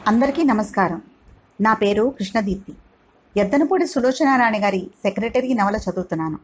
అందరికీ నమస్కారం నా పేరు కృష్ణదీప్తి ఎద్దనపూడి సులోచనారాణి గారి సెక్రటరీ నవల చదువుతున్నాను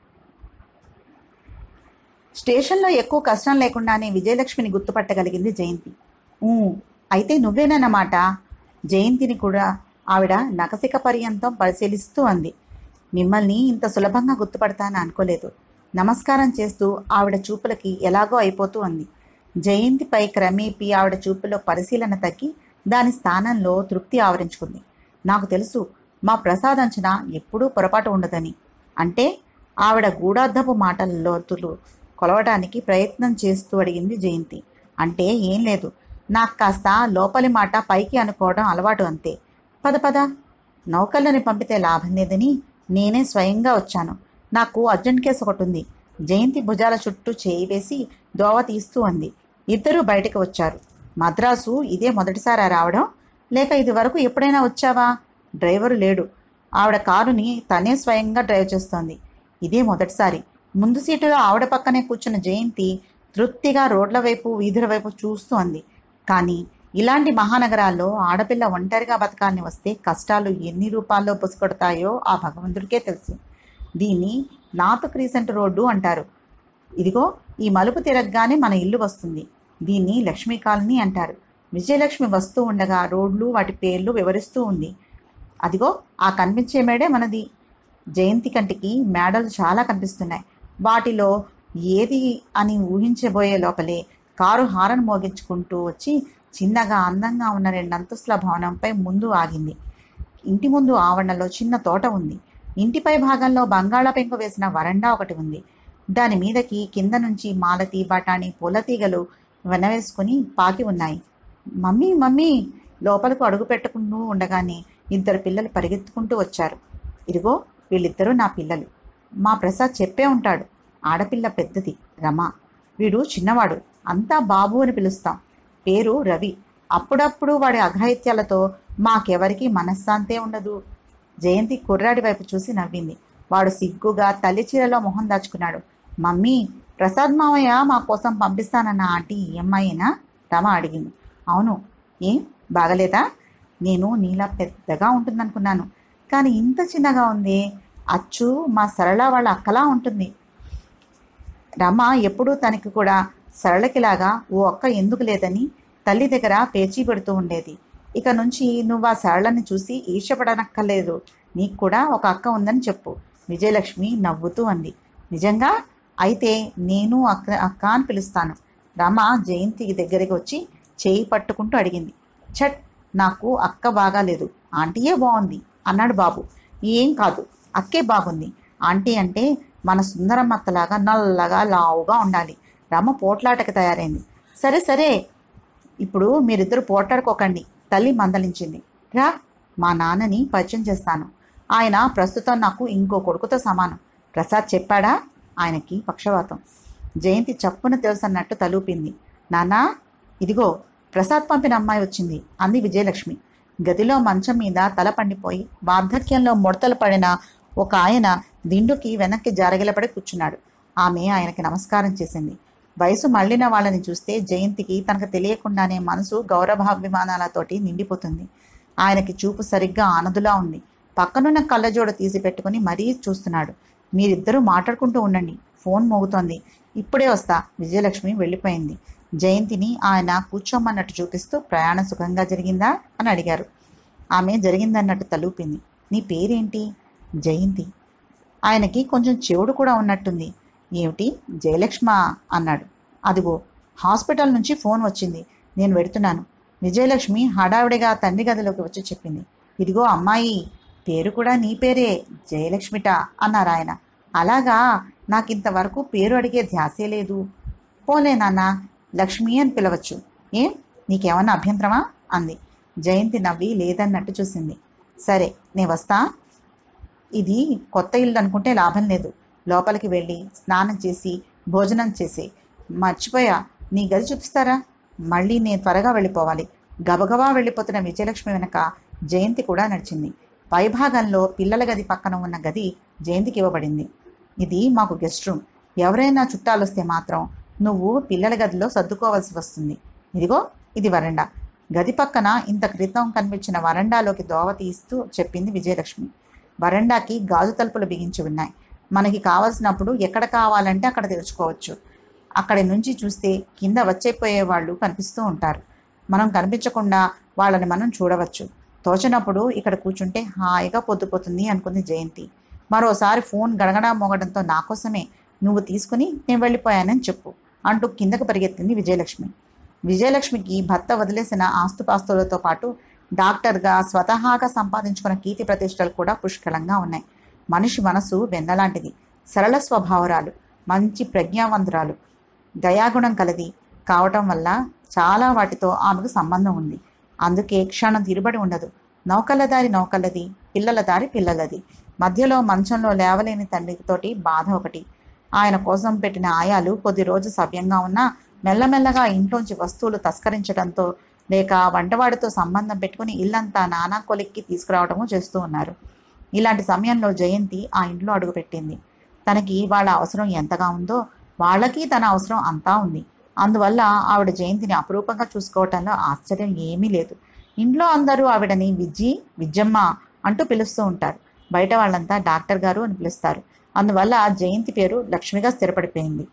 స్టేషన్లో ఎక్కువ కష్టం లేకుండానే విజయలక్ష్మిని గుర్తుపట్టగలిగింది జయంతి ఊ అయితే నువ్వేనన్నమాట జయంతిని కూడా ఆవిడ నకసిక పర్యంతం పరిశీలిస్తూ అంది మిమ్మల్ని ఇంత సులభంగా గుర్తుపడతానని అనుకోలేదు నమస్కారం చేస్తూ ఆవిడ చూపులకి ఎలాగో అయిపోతూ అంది జయంతిపై క్రమేపీ ఆవిడ చూపులో పరిశీలన తగ్గి దాని స్థానంలో తృప్తి ఆవరించుకుంది నాకు తెలుసు మా ప్రసాద్ అంచనా ఎప్పుడూ పొరపాటు ఉండదని అంటే ఆవిడ గూఢార్థపు మాటల లోతులు కొలవడానికి ప్రయత్నం చేస్తూ అడిగింది జయంతి అంటే ఏం లేదు నాకు కాస్త లోపలి మాట పైకి అనుకోవడం అలవాటు అంతే పద పద నౌకర్లని పంపితే లాభం లేదని నేనే స్వయంగా వచ్చాను నాకు అర్జెంట్ కేసు ఒకటి ఉంది జయంతి భుజాల చుట్టూ చేయి వేసి దోవ తీస్తూ అంది ఇద్దరూ బయటకు వచ్చారు మద్రాసు ఇదే మొదటిసారి రావడం లేక ఇది వరకు ఎప్పుడైనా వచ్చావా డ్రైవరు లేడు ఆవిడ కారుని తనే స్వయంగా డ్రైవ్ చేస్తోంది ఇదే మొదటిసారి ముందు సీటులో ఆవిడ పక్కనే కూర్చున్న జయంతి తృప్తిగా రోడ్ల వైపు వీధుల వైపు చూస్తూ అంది కానీ ఇలాంటి మహానగరాల్లో ఆడపిల్ల ఒంటరిగా బతకాలని వస్తే కష్టాలు ఎన్ని రూపాల్లో పుసుకొడతాయో ఆ భగవంతుడికే తెలుసు దీన్ని నార్త్ క్రీసెంట్ రోడ్డు అంటారు ఇదిగో ఈ మలుపు తిరగగానే మన ఇల్లు వస్తుంది దీన్ని లక్ష్మీ కాలనీ అంటారు విజయలక్ష్మి వస్తూ ఉండగా రోడ్లు వాటి పేర్లు వివరిస్తూ ఉంది అదిగో ఆ కనిపించే మేడే మనది జయంతి కంటికి మేడలు చాలా కనిపిస్తున్నాయి వాటిలో ఏది అని ఊహించబోయే లోపలే కారు హారన్ మోగించుకుంటూ వచ్చి చిన్నగా అందంగా ఉన్న రెండంతస్తుల భవనంపై ముందు ఆగింది ఇంటి ముందు ఆవరణలో చిన్న తోట ఉంది ఇంటిపై భాగంలో బంగాళా పెంకు వేసిన వరండా ఒకటి ఉంది దాని మీదకి కింద నుంచి మాలతి బఠాణి పూల తీగలు వెనవేసుకుని పాకి ఉన్నాయి మమ్మీ మమ్మీ లోపలకు అడుగు పెట్టుకుంటూ ఉండగానే ఇద్దరు పిల్లలు పరిగెత్తుకుంటూ వచ్చారు ఇదిగో వీళ్ళిద్దరూ నా పిల్లలు మా ప్రసాద్ చెప్పే ఉంటాడు ఆడపిల్ల పెద్దది రమ వీడు చిన్నవాడు అంతా బాబు అని పిలుస్తాం పేరు రవి అప్పుడప్పుడు వాడి అఘాయిత్యాలతో మాకెవరికి మనశ్శాంతే ఉండదు జయంతి కుర్రాడి వైపు చూసి నవ్వింది వాడు సిగ్గుగా తల్లి చీరలో మొహం దాచుకున్నాడు మమ్మీ ప్రసాద్ మావయ్య మా కోసం పంపిస్తానన్న ఆంటీ ఈ అమ్మాయినా రమ అడిగింది అవును ఏం బాగలేదా నేను నీలా పెద్దగా ఉంటుందనుకున్నాను కానీ ఇంత చిన్నగా ఉంది అచ్చు మా సరళ వాళ్ళ అక్కలా ఉంటుంది రమ ఎప్పుడూ తనకి కూడా సరళకిలాగా ఓ అక్క ఎందుకు లేదని తల్లి దగ్గర పేచీ పెడుతూ ఉండేది ఇక నుంచి నువ్వు ఆ సరళని చూసి ఈర్షపడనక్కర్లేదు నీకు కూడా ఒక అక్క ఉందని చెప్పు విజయలక్ష్మి నవ్వుతూ అంది నిజంగా అయితే నేను అక్క అక్క అని పిలుస్తాను రమ జయంతి దగ్గరికి వచ్చి చేయి పట్టుకుంటూ అడిగింది ఛట్ నాకు అక్క బాగాలేదు ఆంటీయే బాగుంది అన్నాడు బాబు ఏం కాదు అక్కే బాగుంది ఆంటీ అంటే మన సుందరమ్మత్తలాగా నల్లగా లావుగా ఉండాలి రమ పోట్లాటకి తయారైంది సరే సరే ఇప్పుడు మీరిద్దరు పోట్లాడుకోకండి తల్లి మందలించింది రా మా నాన్నని పరిచయం చేస్తాను ఆయన ప్రస్తుతం నాకు ఇంకో కొడుకుతో సమానం ప్రసాద్ చెప్పాడా ఆయనకి పక్షవాతం జయంతి చప్పున తెలుసన్నట్టు తలూపింది నానా ఇదిగో ప్రసాద్ పంపిన అమ్మాయి వచ్చింది అంది విజయలక్ష్మి గదిలో మంచం మీద తల పండిపోయి వార్ధక్యంలో ముడతలు పడిన ఒక ఆయన దిండుకి వెనక్కి జారగిలపడి కూర్చున్నాడు ఆమె ఆయనకి నమస్కారం చేసింది వయసు మళ్ళిన వాళ్ళని చూస్తే జయంతికి తనకు తెలియకుండానే మనసు గౌరవాభిమానాలతోటి నిండిపోతుంది ఆయనకి చూపు సరిగ్గా ఆనదులా ఉంది పక్కనున్న కళ్ళజోడు తీసి పెట్టుకుని మరీ చూస్తున్నాడు మీరిద్దరూ మాట్లాడుకుంటూ ఉండండి ఫోన్ మోగుతోంది ఇప్పుడే వస్తా విజయలక్ష్మి వెళ్ళిపోయింది జయంతిని ఆయన కూర్చోమన్నట్టు చూపిస్తూ ప్రయాణం సుఖంగా జరిగిందా అని అడిగారు ఆమె జరిగిందన్నట్టు తలూపింది నీ పేరేంటి జయంతి ఆయనకి కొంచెం చెవుడు కూడా ఉన్నట్టుంది ఏమిటి జయలక్ష్మ అన్నాడు అదిగో హాస్పిటల్ నుంచి ఫోన్ వచ్చింది నేను వెడుతున్నాను విజయలక్ష్మి హడావిడిగా తండ్రి గదిలోకి వచ్చి చెప్పింది ఇదిగో అమ్మాయి పేరు కూడా నీ పేరే జయలక్ష్మిట అన్నారు ఆయన అలాగా నాకింతవరకు పేరు అడిగే ధ్యాసే లేదు పోలే నాన్న లక్ష్మి అని పిలవచ్చు ఏం నీకేమన్నా అభ్యంతరమా అంది జయంతి నవ్వి లేదన్నట్టు చూసింది సరే నే వస్తా ఇది కొత్త ఇల్లు అనుకుంటే లాభం లేదు లోపలికి వెళ్ళి స్నానం చేసి భోజనం చేసి మర్చిపోయా నీ గది చూపిస్తారా మళ్ళీ నేను త్వరగా వెళ్ళిపోవాలి గబగబా వెళ్ళిపోతున్న విజయలక్ష్మి వెనక జయంతి కూడా నడిచింది పైభాగంలో పిల్లల గది పక్కన ఉన్న గది జయంతికి ఇవ్వబడింది ఇది మాకు గెస్ట్ రూమ్ ఎవరైనా చుట్టాలు వస్తే మాత్రం నువ్వు పిల్లల గదిలో సర్దుకోవాల్సి వస్తుంది ఇదిగో ఇది వరండా గది పక్కన ఇంత క్రితం కనిపించిన వరండాలోకి దోవ తీస్తూ చెప్పింది విజయలక్ష్మి వరండాకి గాజు తలుపులు బిగించి ఉన్నాయి మనకి కావలసినప్పుడు ఎక్కడ కావాలంటే అక్కడ తెరుచుకోవచ్చు అక్కడి నుంచి చూస్తే కింద వచ్చేపోయే వాళ్ళు కనిపిస్తూ ఉంటారు మనం కనిపించకుండా వాళ్ళని మనం చూడవచ్చు తోచనప్పుడు ఇక్కడ కూర్చుంటే హాయిగా పొద్దుపోతుంది అనుకుంది జయంతి మరోసారి ఫోన్ గడగడా మోగడంతో నా కోసమే నువ్వు తీసుకుని నేను వెళ్ళిపోయానని చెప్పు అంటూ కిందకు పరిగెత్తింది విజయలక్ష్మి విజయలక్ష్మికి భర్త వదిలేసిన ఆస్తుపాస్తులతో పాటు డాక్టర్గా స్వతహాగా సంపాదించుకున్న కీర్తి ప్రతిష్టలు కూడా పుష్కలంగా ఉన్నాయి మనిషి మనసు వెన్నలాంటిది సరళ స్వభావరాలు మంచి ప్రజ్ఞావంతురాలు దయాగుణం కలది కావటం వల్ల చాలా వాటితో ఆమెకు సంబంధం ఉంది అందుకే క్షణం తిరుబడి ఉండదు నౌకల దారి నౌకలది పిల్లల దారి పిల్లలది మధ్యలో మంచంలో లేవలేని తండ్రితోటి బాధ ఒకటి ఆయన కోసం పెట్టిన ఆయాలు కొద్ది రోజు సవ్యంగా ఉన్నా మెల్లమెల్లగా ఇంట్లోంచి వస్తువులు తస్కరించడంతో లేక వంటవాడితో సంబంధం పెట్టుకుని ఇల్లంతా నానా కొలిక్కి తీసుకురావడము చేస్తూ ఉన్నారు ఇలాంటి సమయంలో జయంతి ఆ ఇంట్లో అడుగుపెట్టింది తనకి వాళ్ళ అవసరం ఎంతగా ఉందో వాళ్ళకి తన అవసరం అంతా ఉంది అందువల్ల ఆవిడ జయంతిని అపురూపంగా చూసుకోవటంలో ఆశ్చర్యం ఏమీ లేదు ఇంట్లో అందరూ ఆవిడని విజ్జి విజ్జమ్మ అంటూ పిలుస్తూ ఉంటారు బయట వాళ్ళంతా డాక్టర్ గారు అని పిలుస్తారు అందువల్ల జయంతి పేరు లక్ష్మిగా స్థిరపడిపోయింది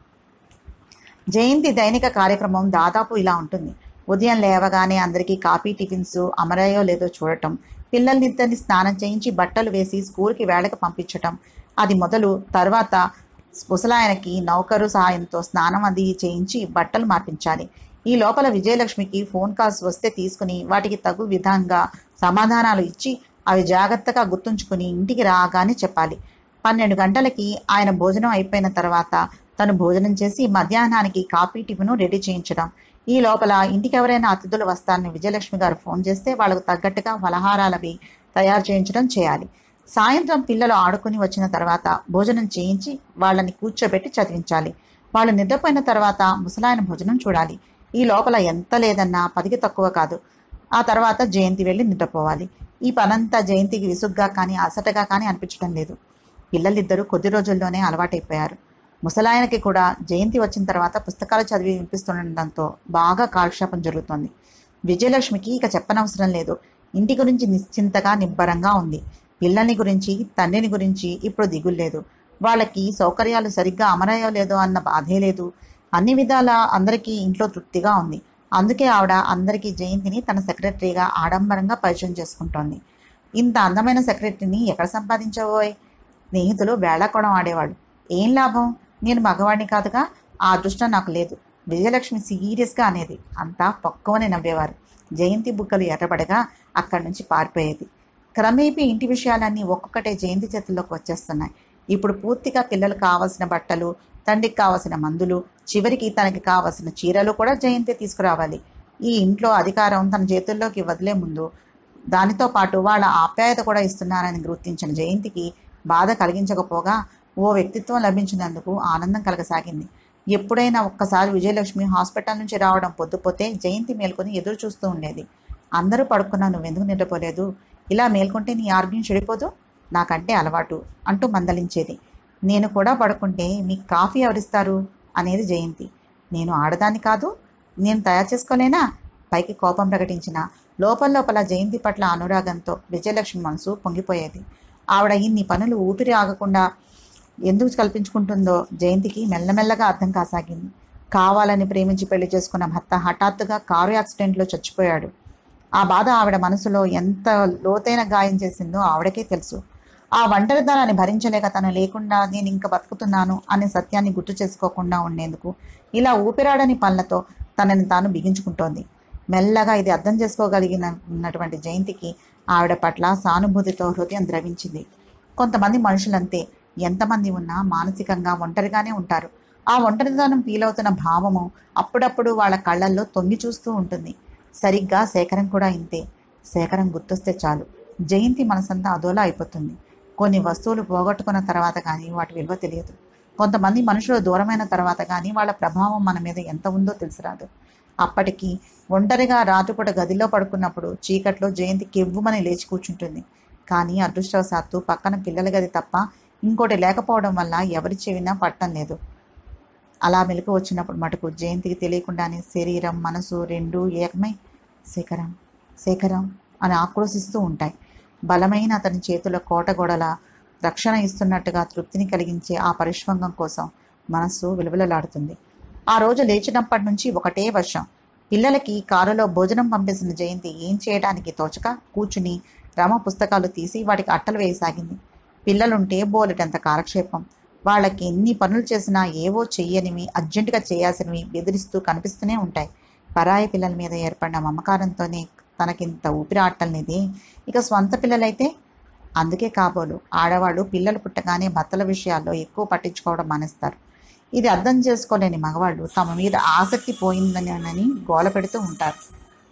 జయంతి దైనిక కార్యక్రమం దాదాపు ఇలా ఉంటుంది ఉదయం లేవగానే అందరికీ కాఫీ టిఫిన్స్ అమరాయో లేదో చూడటం పిల్లల్నిద్దరిని స్నానం చేయించి బట్టలు వేసి స్కూల్కి వేళకు పంపించటం అది మొదలు తర్వాత ముసలాయనకి నౌకరు సహాయంతో స్నానం అది చేయించి బట్టలు మార్పించాలి ఈ లోపల విజయలక్ష్మికి ఫోన్ కాల్స్ వస్తే తీసుకుని వాటికి తగు విధంగా సమాధానాలు ఇచ్చి అవి జాగ్రత్తగా గుర్తుంచుకుని ఇంటికి రాగానే చెప్పాలి పన్నెండు గంటలకి ఆయన భోజనం అయిపోయిన తర్వాత తను భోజనం చేసి మధ్యాహ్నానికి కాఫీ టిఫిన్ రెడీ చేయించడం ఈ లోపల ఇంటికి ఎవరైనా అతిథులు వస్తారని విజయలక్ష్మి గారు ఫోన్ చేస్తే వాళ్ళకు తగ్గట్టుగా ఫలహారాలవి తయారు చేయించడం చేయాలి సాయంత్రం పిల్లలు ఆడుకుని వచ్చిన తర్వాత భోజనం చేయించి వాళ్ళని కూర్చోబెట్టి చదివించాలి వాళ్ళు నిద్రపోయిన తర్వాత ముసలాయన భోజనం చూడాలి ఈ లోపల ఎంత లేదన్నా పదికి తక్కువ కాదు ఆ తర్వాత జయంతి వెళ్ళి నిద్రపోవాలి ఈ పనంతా జయంతికి విసుగ్గా కానీ అసటగా కానీ అనిపించడం లేదు పిల్లలిద్దరూ కొద్ది రోజుల్లోనే అలవాటైపోయారు ముసలాయనకి కూడా జయంతి వచ్చిన తర్వాత పుస్తకాలు చదివి వినిపిస్తుండటంతో బాగా కాలక్షేపం జరుగుతోంది విజయలక్ష్మికి ఇక చెప్పనవసరం లేదు ఇంటి గురించి నిశ్చింతగా నిబ్బరంగా ఉంది పిల్లల్ని గురించి తండ్రిని గురించి ఇప్పుడు దిగుల్లేదు వాళ్ళకి సౌకర్యాలు సరిగ్గా అమరయ్యో లేదో అన్న బాధే లేదు అన్ని విధాల అందరికీ ఇంట్లో తృప్తిగా ఉంది అందుకే ఆవిడ అందరికీ జయంతిని తన సెక్రటరీగా ఆడంబరంగా పరిచయం చేసుకుంటోంది ఇంత అందమైన సెక్రటరీని ఎక్కడ సంపాదించబోయ్ స్నేహితులు వేళాకోవడం ఆడేవాళ్ళు ఏం లాభం నేను మగవాడిని కాదుగా ఆ అదృష్టం నాకు లేదు విజయలక్ష్మి సీరియస్గా అనేది అంతా పక్కువని నవ్వేవారు జయంతి బుక్కలు ఎర్రబడగా అక్కడి నుంచి పారిపోయేది క్రమేపీ ఇంటి విషయాలన్నీ ఒక్కొక్కటే జయంతి చేతుల్లోకి వచ్చేస్తున్నాయి ఇప్పుడు పూర్తిగా పిల్లలకు కావాల్సిన బట్టలు తండ్రికి కావాల్సిన మందులు చివరికి తనకి కావాల్సిన చీరలు కూడా జయంతి తీసుకురావాలి ఈ ఇంట్లో అధికారం తన చేతుల్లోకి వదిలే ముందు దానితో పాటు వాళ్ళ ఆప్యాయత కూడా ఇస్తున్నారని గుర్తించిన జయంతికి బాధ కలిగించకపోగా ఓ వ్యక్తిత్వం లభించినందుకు ఆనందం కలగసాగింది ఎప్పుడైనా ఒక్కసారి విజయలక్ష్మి హాస్పిటల్ నుంచి రావడం పొద్దుపోతే జయంతి మేల్కొని ఎదురు చూస్తూ ఉండేది అందరూ పడుకున్నా నువ్వెందుకు నిద్రపోలేదు ఇలా మేల్కొంటే నీ ఆరోగ్యం చెడిపోదు నాకంటే అలవాటు అంటూ మందలించేది నేను కూడా పడుకుంటే మీకు కాఫీ ఎవరిస్తారు అనేది జయంతి నేను ఆడదాన్ని కాదు నేను తయారు చేసుకోలేనా పైకి కోపం ప్రకటించిన లోపల లోపల జయంతి పట్ల అనురాగంతో విజయలక్ష్మి మనసు పొంగిపోయేది ఆవిడ ఇన్ని పనులు ఊపిరి ఆగకుండా ఎందుకు కల్పించుకుంటుందో జయంతికి మెల్లమెల్లగా అర్థం కాసాగింది కావాలని ప్రేమించి పెళ్లి చేసుకున్న భర్త హఠాత్తుగా కారు యాక్సిడెంట్లో చచ్చిపోయాడు ఆ బాధ ఆవిడ మనసులో ఎంత లోతైన గాయం చేసిందో ఆవిడకే తెలుసు ఆ ఒంటరితనాన్ని భరించలేక తను లేకుండా నేను ఇంకా బతుకుతున్నాను అనే సత్యాన్ని గుర్తు చేసుకోకుండా ఉండేందుకు ఇలా ఊపిరాడని పనులతో తనని తాను బిగించుకుంటోంది మెల్లగా ఇది అర్థం చేసుకోగలిగిన ఉన్నటువంటి జయంతికి ఆవిడ పట్ల సానుభూతితో హృదయం ద్రవించింది కొంతమంది మనుషులంతే ఎంతమంది ఉన్నా మానసికంగా ఒంటరిగానే ఉంటారు ఆ ఒంటరితనం ఫీల్ అవుతున్న భావము అప్పుడప్పుడు వాళ్ళ కళ్ళల్లో తొంగి చూస్తూ ఉంటుంది సరిగ్గా సేకరం కూడా ఇంతే సేకరం గుర్తొస్తే చాలు జయంతి మనసంతా అదోలా అయిపోతుంది కొన్ని వస్తువులు పోగొట్టుకున్న తర్వాత కానీ వాటి విలువ తెలియదు కొంతమంది మనుషులు దూరమైన తర్వాత కానీ వాళ్ళ ప్రభావం మన మీద ఎంత ఉందో తెలిసిరాదు అప్పటికి ఒంటరిగా రాత్రిపూట గదిలో పడుకున్నప్పుడు చీకట్లో జయంతి కెవ్వుమని లేచి కూర్చుంటుంది కానీ అదృష్టవశాత్తు పక్కన పిల్లల గది తప్ప ఇంకోటి లేకపోవడం వల్ల ఎవరి చెవినా పట్టం లేదు అలా మెలకు వచ్చినప్పుడు మటుకు జయంతికి తెలియకుండానే శరీరం మనసు రెండూ ఏకమై శేఖరం శేఖరం అని ఆక్రోశిస్తూ ఉంటాయి బలమైన అతని చేతుల కోటగొడల రక్షణ ఇస్తున్నట్టుగా తృప్తిని కలిగించే ఆ పరిష్వంగం కోసం మనస్సు విలువలలాడుతుంది ఆ రోజు లేచినప్పటి నుంచి ఒకటే వర్షం పిల్లలకి కారులో భోజనం పంపేసిన జయంతి ఏం చేయడానికి తోచక కూర్చుని రమ పుస్తకాలు తీసి వాటికి అట్టలు వేయసాగింది పిల్లలుంటే బోలెటంత కాలక్షేపం వాళ్ళకి ఎన్ని పనులు చేసినా ఏవో చెయ్యనివి అర్జెంటుగా చేయాల్సినవి బెదిరిస్తూ కనిపిస్తూనే ఉంటాయి పరాయి పిల్లల మీద ఏర్పడిన మమకారంతోనే తనకింత ఊపిరాటల్నిది ఇక స్వంత పిల్లలైతే అందుకే కాబోలు ఆడవాళ్ళు పిల్లలు పుట్టగానే భర్తల విషయాల్లో ఎక్కువ పట్టించుకోవడం మానేస్తారు ఇది అర్థం చేసుకోలేని మగవాళ్ళు తమ మీద ఆసక్తి పోయిందని గోల పెడుతూ ఉంటారు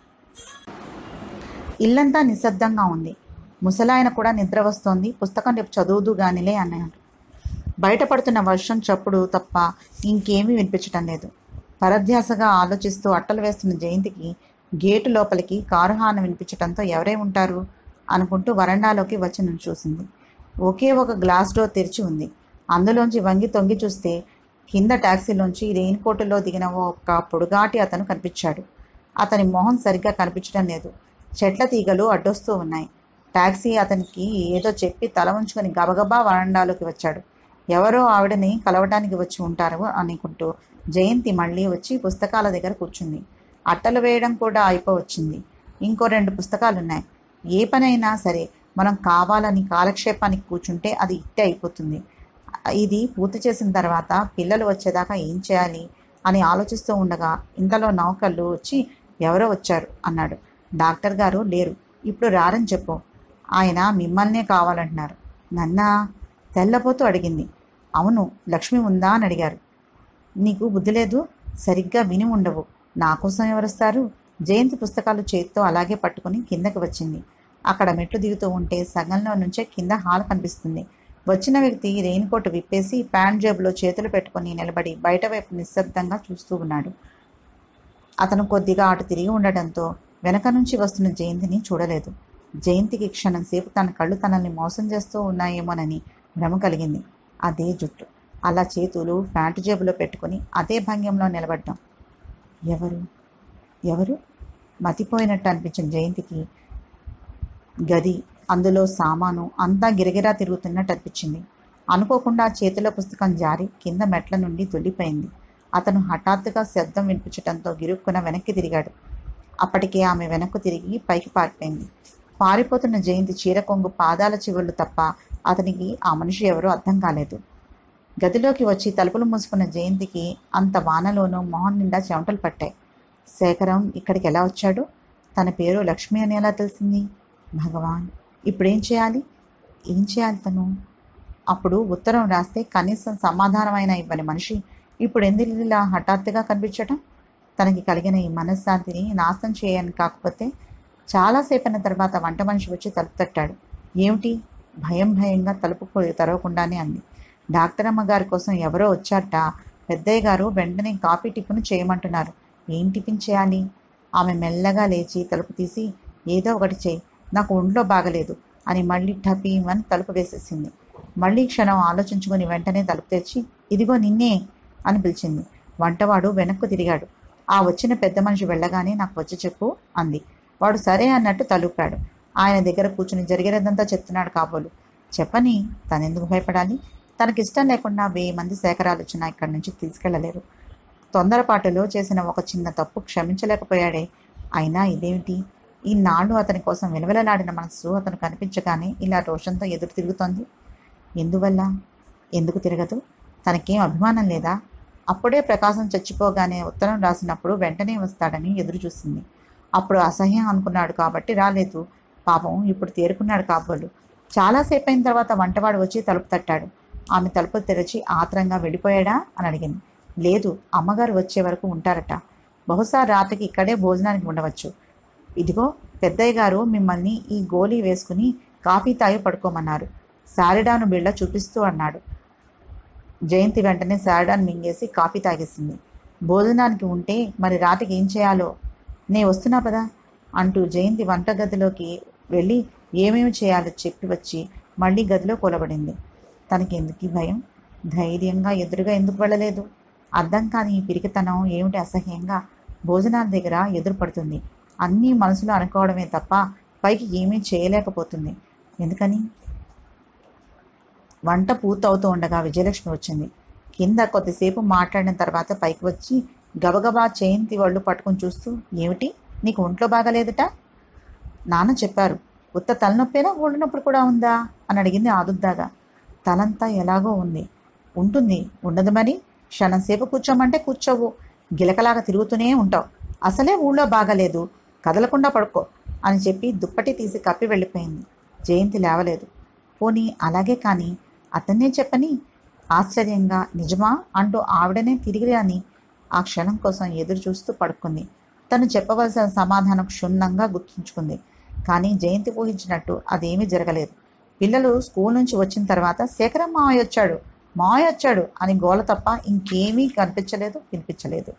ఇల్లంతా నిశ్శబ్దంగా ఉంది ముసలాయన కూడా నిద్ర వస్తోంది పుస్తకం రేపు చదువుదు గానిలే అన్నాడు బయటపడుతున్న వర్షం చప్పుడు తప్ప ఇంకేమీ వినిపించటం లేదు పరధ్యాసగా ఆలోచిస్తూ అట్టలు వేస్తున్న జయంతికి గేటు లోపలికి కారు హార్న్ వినిపించటంతో ఎవరై ఉంటారు అనుకుంటూ వరండాలోకి వచ్చి నుంచి చూసింది ఒకే ఒక గ్లాస్ డోర్ తెరిచి ఉంది అందులోంచి వంగి తొంగి చూస్తే కింద టాక్సీలోంచి రెయిన్ కోటులో దిగిన ఒక పొడుగాటి అతను కనిపించాడు అతని మొహం సరిగ్గా కనిపించడం లేదు చెట్ల తీగలు అడ్డొస్తూ ఉన్నాయి టాక్సీ అతనికి ఏదో చెప్పి తల ఉంచుకొని గబగబా వరండాలోకి వచ్చాడు ఎవరో ఆవిడని కలవడానికి వచ్చి ఉంటారు అనుకుంటూ జయంతి మళ్ళీ వచ్చి పుస్తకాల దగ్గర కూర్చుంది అట్టలు వేయడం కూడా అయిపోవచ్చింది ఇంకో రెండు పుస్తకాలు ఉన్నాయి ఏ పనైనా సరే మనం కావాలని కాలక్షేపానికి కూర్చుంటే అది ఇట్టే అయిపోతుంది ఇది పూర్తి చేసిన తర్వాత పిల్లలు వచ్చేదాకా ఏం చేయాలి అని ఆలోచిస్తూ ఉండగా ఇంతలో నౌకర్లు వచ్చి ఎవరో వచ్చారు అన్నాడు డాక్టర్ గారు లేరు ఇప్పుడు రారని చెప్పు ఆయన మిమ్మల్నే కావాలంటున్నారు నన్నా తెల్లపోతూ అడిగింది అవును లక్ష్మి ఉందా అని అడిగారు నీకు బుద్ధి లేదు సరిగ్గా విని ఉండవు నా కోసం ఎవరొస్తారు జయంతి పుస్తకాలు చేతితో అలాగే పట్టుకుని కిందకి వచ్చింది అక్కడ మెట్లు దిగుతూ ఉంటే సగంలో నుంచే కింద హాల్ కనిపిస్తుంది వచ్చిన వ్యక్తి రెయిన్ కోట్ విప్పేసి ప్యాంట్ జేబులో చేతులు పెట్టుకుని నిలబడి బయట వైపు నిశ్శబ్దంగా చూస్తూ ఉన్నాడు అతను కొద్దిగా అటు తిరిగి ఉండటంతో వెనక నుంచి వస్తున్న జయంతిని చూడలేదు జయంతికి క్షణం సేపు తన కళ్ళు తనల్ని మోసం చేస్తూ ఉన్నాయేమోనని భ్రమ కలిగింది అదే జుట్టు అలా చేతులు ప్యాంటు జేబులో పెట్టుకుని అదే భంగ్యంలో నిలబడ్డాం ఎవరు ఎవరు మతిపోయినట్టు అనిపించిన జయంతికి గది అందులో సామాను అంతా గిరగిరా తిరుగుతున్నట్టు అనిపించింది అనుకోకుండా చేతిలో పుస్తకం జారి కింద మెట్ల నుండి తుల్లిపోయింది అతను హఠాత్తుగా శబ్దం వినిపించటంతో గిరుక్కున వెనక్కి తిరిగాడు అప్పటికే ఆమె వెనక్కు తిరిగి పైకి పారిపోయింది పారిపోతున్న జయంతి చీర కొంగు పాదాల చివుళ్ళు తప్ప అతనికి ఆ మనిషి ఎవరో అర్థం కాలేదు గదిలోకి వచ్చి తలుపులు మూసుకున్న జయంతికి అంత వానలోనూ మొహం నిండా చెమటలు పట్టాయి శేఖరం ఇక్కడికి ఎలా వచ్చాడు తన పేరు లక్ష్మి అని ఎలా తెలిసింది భగవాన్ ఇప్పుడేం చేయాలి ఏం చేయాలి తను అప్పుడు ఉత్తరం రాస్తే కనీసం సమాధానమైన ఇవ్వని మనిషి ఇప్పుడు ఎందుకు ఇలా హఠాత్తుగా కనిపించటం తనకి కలిగిన ఈ మనశ్శాంతిని నాశనం చేయని కాకపోతే చాలాసేపైన తర్వాత వంట మనిషి వచ్చి తలుపు తట్టాడు ఏమిటి భయం భయంగా తలుపు కొ- తెరవకుండానే అంది డాక్టర్ అమ్మ గారి కోసం ఎవరో వచ్చారట పెద్దయ్య గారు వెంటనే కాఫీ టిఫిన్ చేయమంటున్నారు ఏం టిఫిన్ చేయాలి ఆమె మెల్లగా లేచి తలుపు తీసి ఏదో ఒకటి చేయి నాకు ఒంట్లో బాగలేదు అని మళ్ళీ టపీమని తలుపు వేసేసింది మళ్ళీ క్షణం ఆలోచించుకుని వెంటనే తలుపు తెచ్చి ఇదిగో నిన్నే అని పిలిచింది వంటవాడు వెనక్కు తిరిగాడు ఆ వచ్చిన పెద్ద మనిషి వెళ్ళగానే నాకు వచ్చి చెప్పు అంది వాడు సరే అన్నట్టు తలుపాడు ఆయన దగ్గర కూర్చుని జరిగినదంతా చెప్తున్నాడు కాబోలు చెప్పని తనెందుకు భయపడాలి తనకిష్టం లేకుండా వెయ్యి మంది సేకరాలు వచ్చినా ఇక్కడి నుంచి తీసుకెళ్లలేరు తొందరపాటులో చేసిన ఒక చిన్న తప్పు క్షమించలేకపోయాడే అయినా ఇదేమిటి ఈనాడు అతని కోసం విలవిలలాడిన మనస్సు అతను కనిపించగానే ఇలా రోషంతో ఎదురు తిరుగుతోంది ఎందువల్ల ఎందుకు తిరగదు తనకేం అభిమానం లేదా అప్పుడే ప్రకాశం చచ్చిపోగానే ఉత్తరం రాసినప్పుడు వెంటనే వస్తాడని ఎదురు చూసింది అప్పుడు అసహ్యం అనుకున్నాడు కాబట్టి రాలేదు పాపం ఇప్పుడు తేరుకున్నాడు కాబోలు చాలాసేపు అయిన తర్వాత వంటవాడు వచ్చి తలుపు తట్టాడు ఆమె తలుపు తెరిచి ఆత్రంగా వెళ్ళిపోయాడా అని అడిగింది లేదు అమ్మగారు వచ్చే వరకు ఉంటారట బహుశా రాత్రికి ఇక్కడే భోజనానికి ఉండవచ్చు ఇదిగో పెద్దయ్య గారు మిమ్మల్ని ఈ గోళీ వేసుకుని కాఫీ తాగి పడుకోమన్నారు శారిడాను బిళ్ళ చూపిస్తూ అన్నాడు జయంతి వెంటనే శారిడాన్ మింగేసి కాఫీ తాగేసింది భోజనానికి ఉంటే మరి రాత్రికి ఏం చేయాలో నే వస్తున్నా పదా అంటూ జయంతి వంటగదిలోకి వెళ్ళి ఏమేమి చేయాలో చెప్పి వచ్చి మళ్ళీ గదిలో కూలబడింది తనకి ఎందుకు ఈ భయం ధైర్యంగా ఎదురుగా ఎందుకు వెళ్ళలేదు అర్థం కాని ఈ పిరికితనం ఏమిటి అసహ్యంగా భోజనాల దగ్గర ఎదురు పడుతుంది అన్నీ మనసులో అనుకోవడమే తప్ప పైకి ఏమీ చేయలేకపోతుంది ఎందుకని వంట పూర్తవుతూ ఉండగా విజయలక్ష్మి వచ్చింది కింద కొద్దిసేపు మాట్లాడిన తర్వాత పైకి వచ్చి గబగబా చేయింతి వాళ్ళు పట్టుకుని చూస్తూ ఏమిటి నీకు ఒంట్లో బాగాలేదట నాన్న చెప్పారు ఉత్త తలనొప్పేనా ఒళ్ళు నొప్పుడు కూడా ఉందా అని అడిగింది ఆదుద్దాగా తలంతా ఎలాగో ఉంది ఉంటుంది ఉండదు మరి క్షణం సేపు కూర్చోమంటే కూర్చోవు గిలకలాగా తిరుగుతూనే ఉంటావు అసలే ఊళ్ళో బాగాలేదు కదలకుండా పడుకో అని చెప్పి దుప్పటి తీసి కప్పి వెళ్ళిపోయింది జయంతి లేవలేదు పోనీ అలాగే కానీ అతన్నే చెప్పని ఆశ్చర్యంగా నిజమా అంటూ ఆవిడనే తిరిగి అని ఆ క్షణం కోసం ఎదురు చూస్తూ పడుకుంది తను చెప్పవలసిన సమాధానం క్షుణ్ణంగా గుర్తుంచుకుంది కానీ జయంతి ఊహించినట్టు అదేమీ జరగలేదు పిల్లలు స్కూల్ నుంచి వచ్చిన తర్వాత శేఖరం మావయ్య వచ్చాడు మావయ్య వచ్చాడు అని గోల తప్ప ఇంకేమీ కనిపించలేదు వినిపించలేదు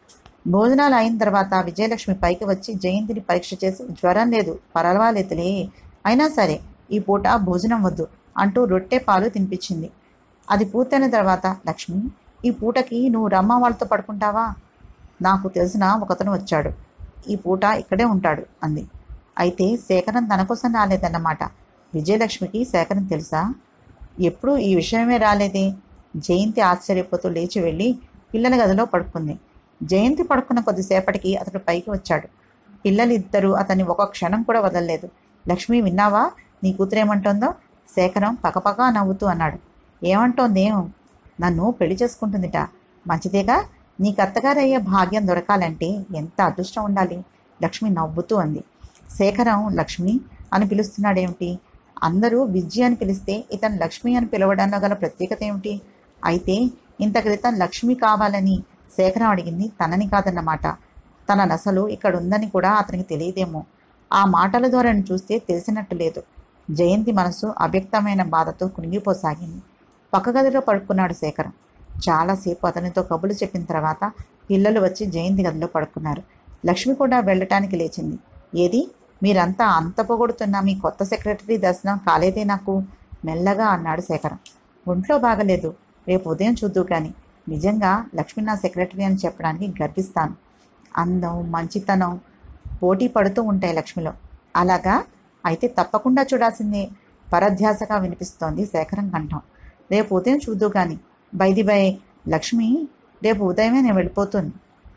భోజనాలు అయిన తర్వాత విజయలక్ష్మి పైకి వచ్చి జయంతిని పరీక్ష చేసి జ్వరం లేదు పర్వాలేదులే అయినా సరే ఈ పూట భోజనం వద్దు అంటూ రొట్టె పాలు తినిపించింది అది పూర్తయిన తర్వాత లక్ష్మి ఈ పూటకి నువ్వు రమ్మ వాళ్ళతో పడుకుంటావా నాకు తెలిసిన ఒకతను వచ్చాడు ఈ పూట ఇక్కడే ఉంటాడు అంది అయితే శేఖరం తన కోసం రాలేదన్నమాట విజయలక్ష్మికి శేఖరం తెలుసా ఎప్పుడూ ఈ విషయమే రాలేదే జయంతి ఆశ్చర్యపోతూ లేచి వెళ్ళి పిల్లల గదిలో పడుకుంది జయంతి పడుకున్న కొద్దిసేపటికి అతడు పైకి వచ్చాడు పిల్లలిద్దరూ అతన్ని ఒక క్షణం కూడా వదలలేదు లక్ష్మి విన్నావా నీ కూతురేమంటోందో శేఖరం పకపకా నవ్వుతూ అన్నాడు ఏమంటోందేం నన్ను పెళ్లి చేసుకుంటుందిట మంచిదేగా నీకు అత్తగారయ్యే భాగ్యం దొరకాలంటే ఎంత అదృష్టం ఉండాలి లక్ష్మి నవ్వుతూ అంది శేఖరం లక్ష్మి అని పిలుస్తున్నాడేమిటి అందరూ విజయ అని పిలిస్తే ఇతను లక్ష్మి అని పిలవడంలో గల ప్రత్యేకత ఏమిటి అయితే ఇంత క్రితం లక్ష్మి కావాలని శేఖరం అడిగింది తనని కాదన్నమాట తన నసలు ఇక్కడ ఉందని కూడా అతనికి తెలియదేమో ఆ మాటల ద్వారా చూస్తే తెలిసినట్టు లేదు జయంతి మనసు అవ్యక్తమైన బాధతో కునిగిపోసాగింది పక్క గదిలో పడుకున్నాడు శేఖరం చాలాసేపు అతనితో కబులు చెప్పిన తర్వాత పిల్లలు వచ్చి జయంతి గదిలో పడుకున్నారు లక్ష్మి కూడా వెళ్ళటానికి లేచింది ఏది మీరంతా అంత పొగడుతున్న మీ కొత్త సెక్రటరీ దర్శనం కాలేదే నాకు మెల్లగా అన్నాడు శేఖరం ఒంట్లో బాగలేదు రేపు ఉదయం చూద్దు కానీ నిజంగా లక్ష్మి నా సెక్రటరీ అని చెప్పడానికి గర్విస్తాను అందం మంచితనం పోటీ పడుతూ ఉంటాయి లక్ష్మిలో అలాగా అయితే తప్పకుండా చూడాల్సిందే పరధ్యాసగా వినిపిస్తోంది శేఖరం కంఠం రేపు ఉదయం చూద్దు కానీ బైది బై లక్ష్మి రేపు ఉదయమే నేను వెళ్ళిపోతుంది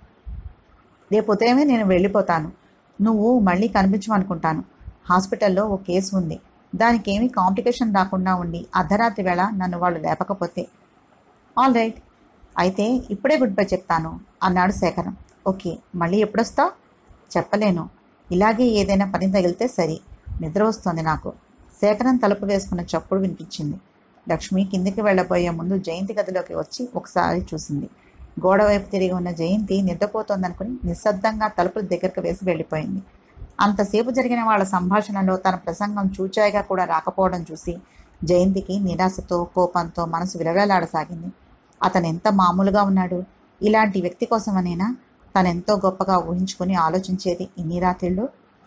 రేపు ఉదయమే నేను వెళ్ళిపోతాను నువ్వు మళ్ళీ కనిపించమనుకుంటాను హాస్పిటల్లో ఓ కేసు ఉంది దానికి ఏమీ కాంప్లికేషన్ రాకుండా ఉండి అర్ధరాత్రి వేళ నన్ను వాళ్ళు లేపకపోతే ఆల్ రైట్ అయితే ఇప్పుడే గుడ్ బై చెప్తాను అన్నాడు శేఖరం ఓకే మళ్ళీ ఎప్పుడొస్తావు చెప్పలేను ఇలాగే ఏదైనా పని తగిలితే సరి నిద్ర వస్తోంది నాకు శేఖరం తలుపు వేసుకున్న చప్పుడు వినిపించింది లక్ష్మి కిందికి వెళ్ళబోయే ముందు జయంతి గదిలోకి వచ్చి ఒకసారి చూసింది గోడ వైపు తిరిగి ఉన్న జయంతి నిద్రపోతోందనుకుని నిశ్శబ్దంగా తలుపుల దగ్గరకు వేసి వెళ్ళిపోయింది అంతసేపు జరిగిన వాళ్ళ సంభాషణలో తన ప్రసంగం చూచాయిగా కూడా రాకపోవడం చూసి జయంతికి నిరాశతో కోపంతో మనసు విలవేలాడసాగింది అతను ఎంత మామూలుగా ఉన్నాడు ఇలాంటి వ్యక్తి కోసమనేనా తనెంతో గొప్పగా ఊహించుకుని ఆలోచించేది ఇన్ని రాత్రిళ్ళు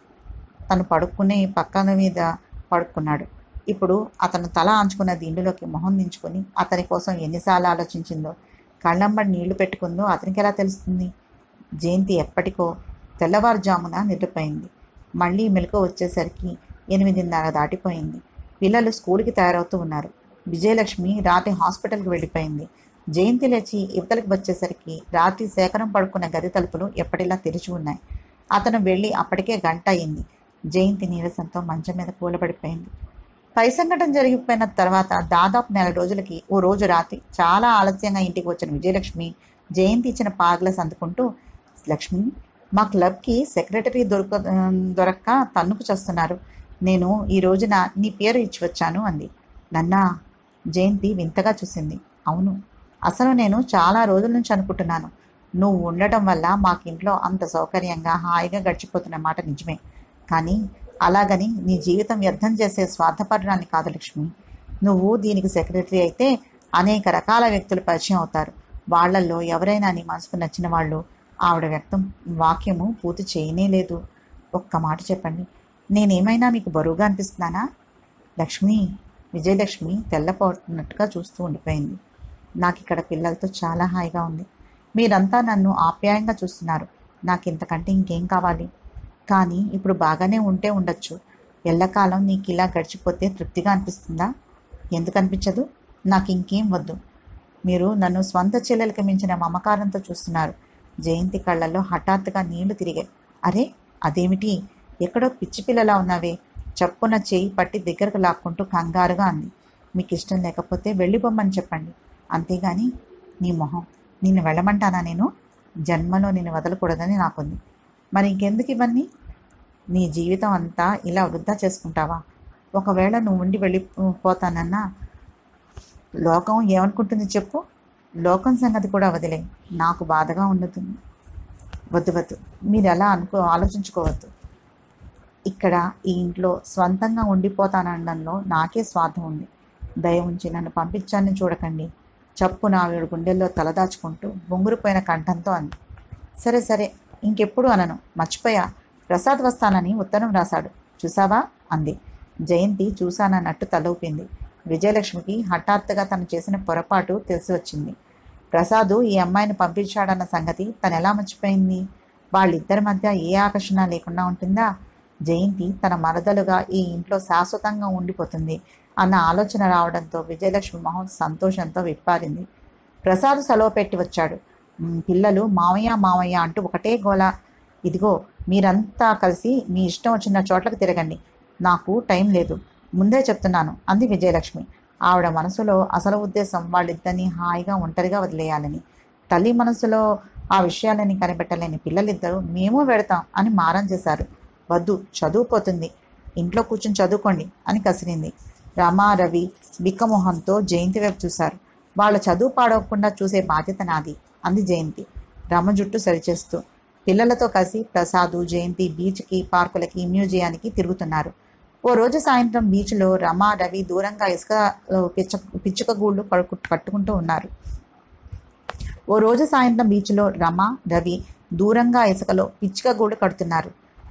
తను పడుకునే పక్కన మీద పడుకున్నాడు ఇప్పుడు అతను తల ఆంచుకున్న దిండులోకి మొహం దించుకుని అతని కోసం ఎన్నిసార్లు ఆలోచించిందో కళ్ళంబడి నీళ్లు పెట్టుకుందో అతనికి ఎలా తెలుస్తుంది జయంతి ఎప్పటికో తెల్లవారుజామున నిద్రపోయింది మళ్ళీ మెలకు వచ్చేసరికి ఎనిమిదిన్నర దాటిపోయింది పిల్లలు స్కూల్కి తయారవుతూ ఉన్నారు విజయలక్ష్మి రాత్రి హాస్పిటల్కి వెళ్ళిపోయింది జయంతి లేచి ఇవతలకి వచ్చేసరికి రాత్రి సేకరం పడుకున్న గది తలుపులు ఎప్పటిలా తెరిచి ఉన్నాయి అతను వెళ్ళి అప్పటికే గంట అయింది జయంతి నీరసంతో మంచం మీద కూలబడిపోయింది పై సంఘటన జరిగిపోయిన తర్వాత దాదాపు నెల రోజులకి ఓ రోజు రాత్రి చాలా ఆలస్యంగా ఇంటికి వచ్చిన విజయలక్ష్మి జయంతి ఇచ్చిన పాగ్లస్ అందుకుంటూ లక్ష్మి మా క్లబ్కి సెక్రటరీ దొరక దొరక్క తన్నుకు చేస్తున్నారు నేను ఈ రోజున నీ పేరు ఇచ్చి వచ్చాను అంది నన్నా జయంతి వింతగా చూసింది అవును అసలు నేను చాలా రోజుల నుంచి అనుకుంటున్నాను నువ్వు ఉండటం వల్ల మాకింట్లో అంత సౌకర్యంగా హాయిగా గడిచిపోతున్న మాట నిజమే కానీ అలాగని నీ జీవితం వ్యర్థం చేసే స్వార్థపడడాన్ని కాదు లక్ష్మి నువ్వు దీనికి సెక్రటరీ అయితే అనేక రకాల వ్యక్తులు పరిచయం అవుతారు వాళ్ళల్లో ఎవరైనా నీ మనసుకు నచ్చిన వాళ్ళు ఆవిడ వ్యక్తం వాక్యము పూర్తి చేయనే లేదు ఒక్క మాట చెప్పండి నేనేమైనా మీకు బరువుగా అనిపిస్తున్నానా లక్ష్మి విజయలక్ష్మి తెల్లపోతున్నట్టుగా చూస్తూ ఉండిపోయింది నాకు ఇక్కడ పిల్లలతో చాలా హాయిగా ఉంది మీరంతా నన్ను ఆప్యాయంగా చూస్తున్నారు నాకు ఇంతకంటే ఇంకేం కావాలి కానీ ఇప్పుడు బాగానే ఉంటే ఉండొచ్చు ఎల్లకాలం నీకు ఇలా గడిచిపోతే తృప్తిగా అనిపిస్తుందా ఎందుకు అనిపించదు నాకు ఇంకేం వద్దు మీరు నన్ను స్వంత చెల్లెలకి మించిన మమకారంతో చూస్తున్నారు జయంతి కళ్ళల్లో హఠాత్తుగా నీళ్లు తిరిగాయి అరే అదేమిటి ఎక్కడో పిచ్చి పిల్లలా ఉన్నావే చప్పున చేయి పట్టి దగ్గరకు లాక్కుంటూ కంగారుగా అంది మీకు ఇష్టం లేకపోతే వెళ్ళిపోమ్మని చెప్పండి అంతేగాని నీ మొహం నిన్ను వెళ్ళమంటానా నేను జన్మలో నిన్ను వదలకూడదని నాకుంది మరి ఇంకెందుకు ఇవన్నీ నీ జీవితం అంతా ఇలా వృద్ధా చేసుకుంటావా ఒకవేళ నువ్వు ఉండి వెళ్ళిపోతానన్నా లోకం ఏమనుకుంటుంది చెప్పు లోకం సంగతి కూడా వదిలే నాకు బాధగా ఉండదు వద్దు వద్దు మీరు ఎలా అనుకో ఆలోచించుకోవద్దు ఇక్కడ ఈ ఇంట్లో స్వంతంగా ఉండిపోతానడంలో నాకే స్వార్థం ఉంది దయ ఉంచి నన్ను పంపించాలని చూడకండి చప్పు నావిడు గుండెల్లో తలదాచుకుంటూ బొంగురుపోయిన కంఠంతో అంది సరే సరే ఇంకెప్పుడు అనను మర్చిపోయా ప్రసాద్ వస్తానని ఉత్తరం రాశాడు చూసావా అంది జయంతి చూశానన్నట్టు తలూపింది విజయలక్ష్మికి హఠాత్తుగా తను చేసిన పొరపాటు తెలిసి వచ్చింది ప్రసాదు ఈ అమ్మాయిని పంపించాడన్న సంగతి తను ఎలా మర్చిపోయింది వాళ్ళిద్దరి మధ్య ఏ ఆకర్షణ లేకుండా ఉంటుందా జయంతి తన మరదలుగా ఈ ఇంట్లో శాశ్వతంగా ఉండిపోతుంది అన్న ఆలోచన రావడంతో విజయలక్ష్మి మొహం సంతోషంతో విప్పారింది ప్రసాద్ సెలవు పెట్టి వచ్చాడు "మ్, పిల్లలు మావయ్య మావయ్య అంటూ ఒకటే గోల ఇదిగో మీరంతా కలిసి మీ ఇష్టం వచ్చిన చోట్లకు తిరగండి నాకు టైం లేదు ముందే చెప్తున్నాను అంది విజయలక్ష్మి ఆవిడ మనసులో అసలు ఉద్దేశం వాళ్ళిద్దరినీ హాయిగా ఒంటరిగా వదిలేయాలని తల్లి మనసులో ఆ విషయాలని కనిపెట్టలేని పిల్లలిద్దరూ మేము వెడతాం అని మారం చేశారు వద్దు చదువుపోతుంది ఇంట్లో కూర్చుని చదువుకోండి అని కసిరింది రమా రవి బిక్కమొహంతో జయంతి వైపు చూశారు వాళ్ళ చదువు పాడవకుండా చూసే బాధ్యత నాది అంది జయంతి రమ జుట్టు సరిచేస్తూ పిల్లలతో కలిసి ప్రసాదు జయంతి బీచ్కి పార్కులకి మ్యూజియానికి తిరుగుతున్నారు ఓ రోజు సాయంత్రం బీచ్లో రమ రవి దూరంగా ఇసుకలో పిచ్చ పిచ్చుక గూళ్ళు కడుకు కట్టుకుంటూ ఉన్నారు ఓ రోజు సాయంత్రం బీచ్లో రమ రవి దూరంగా ఇసుకలో పిచ్చుక గూడు కడుతున్నారు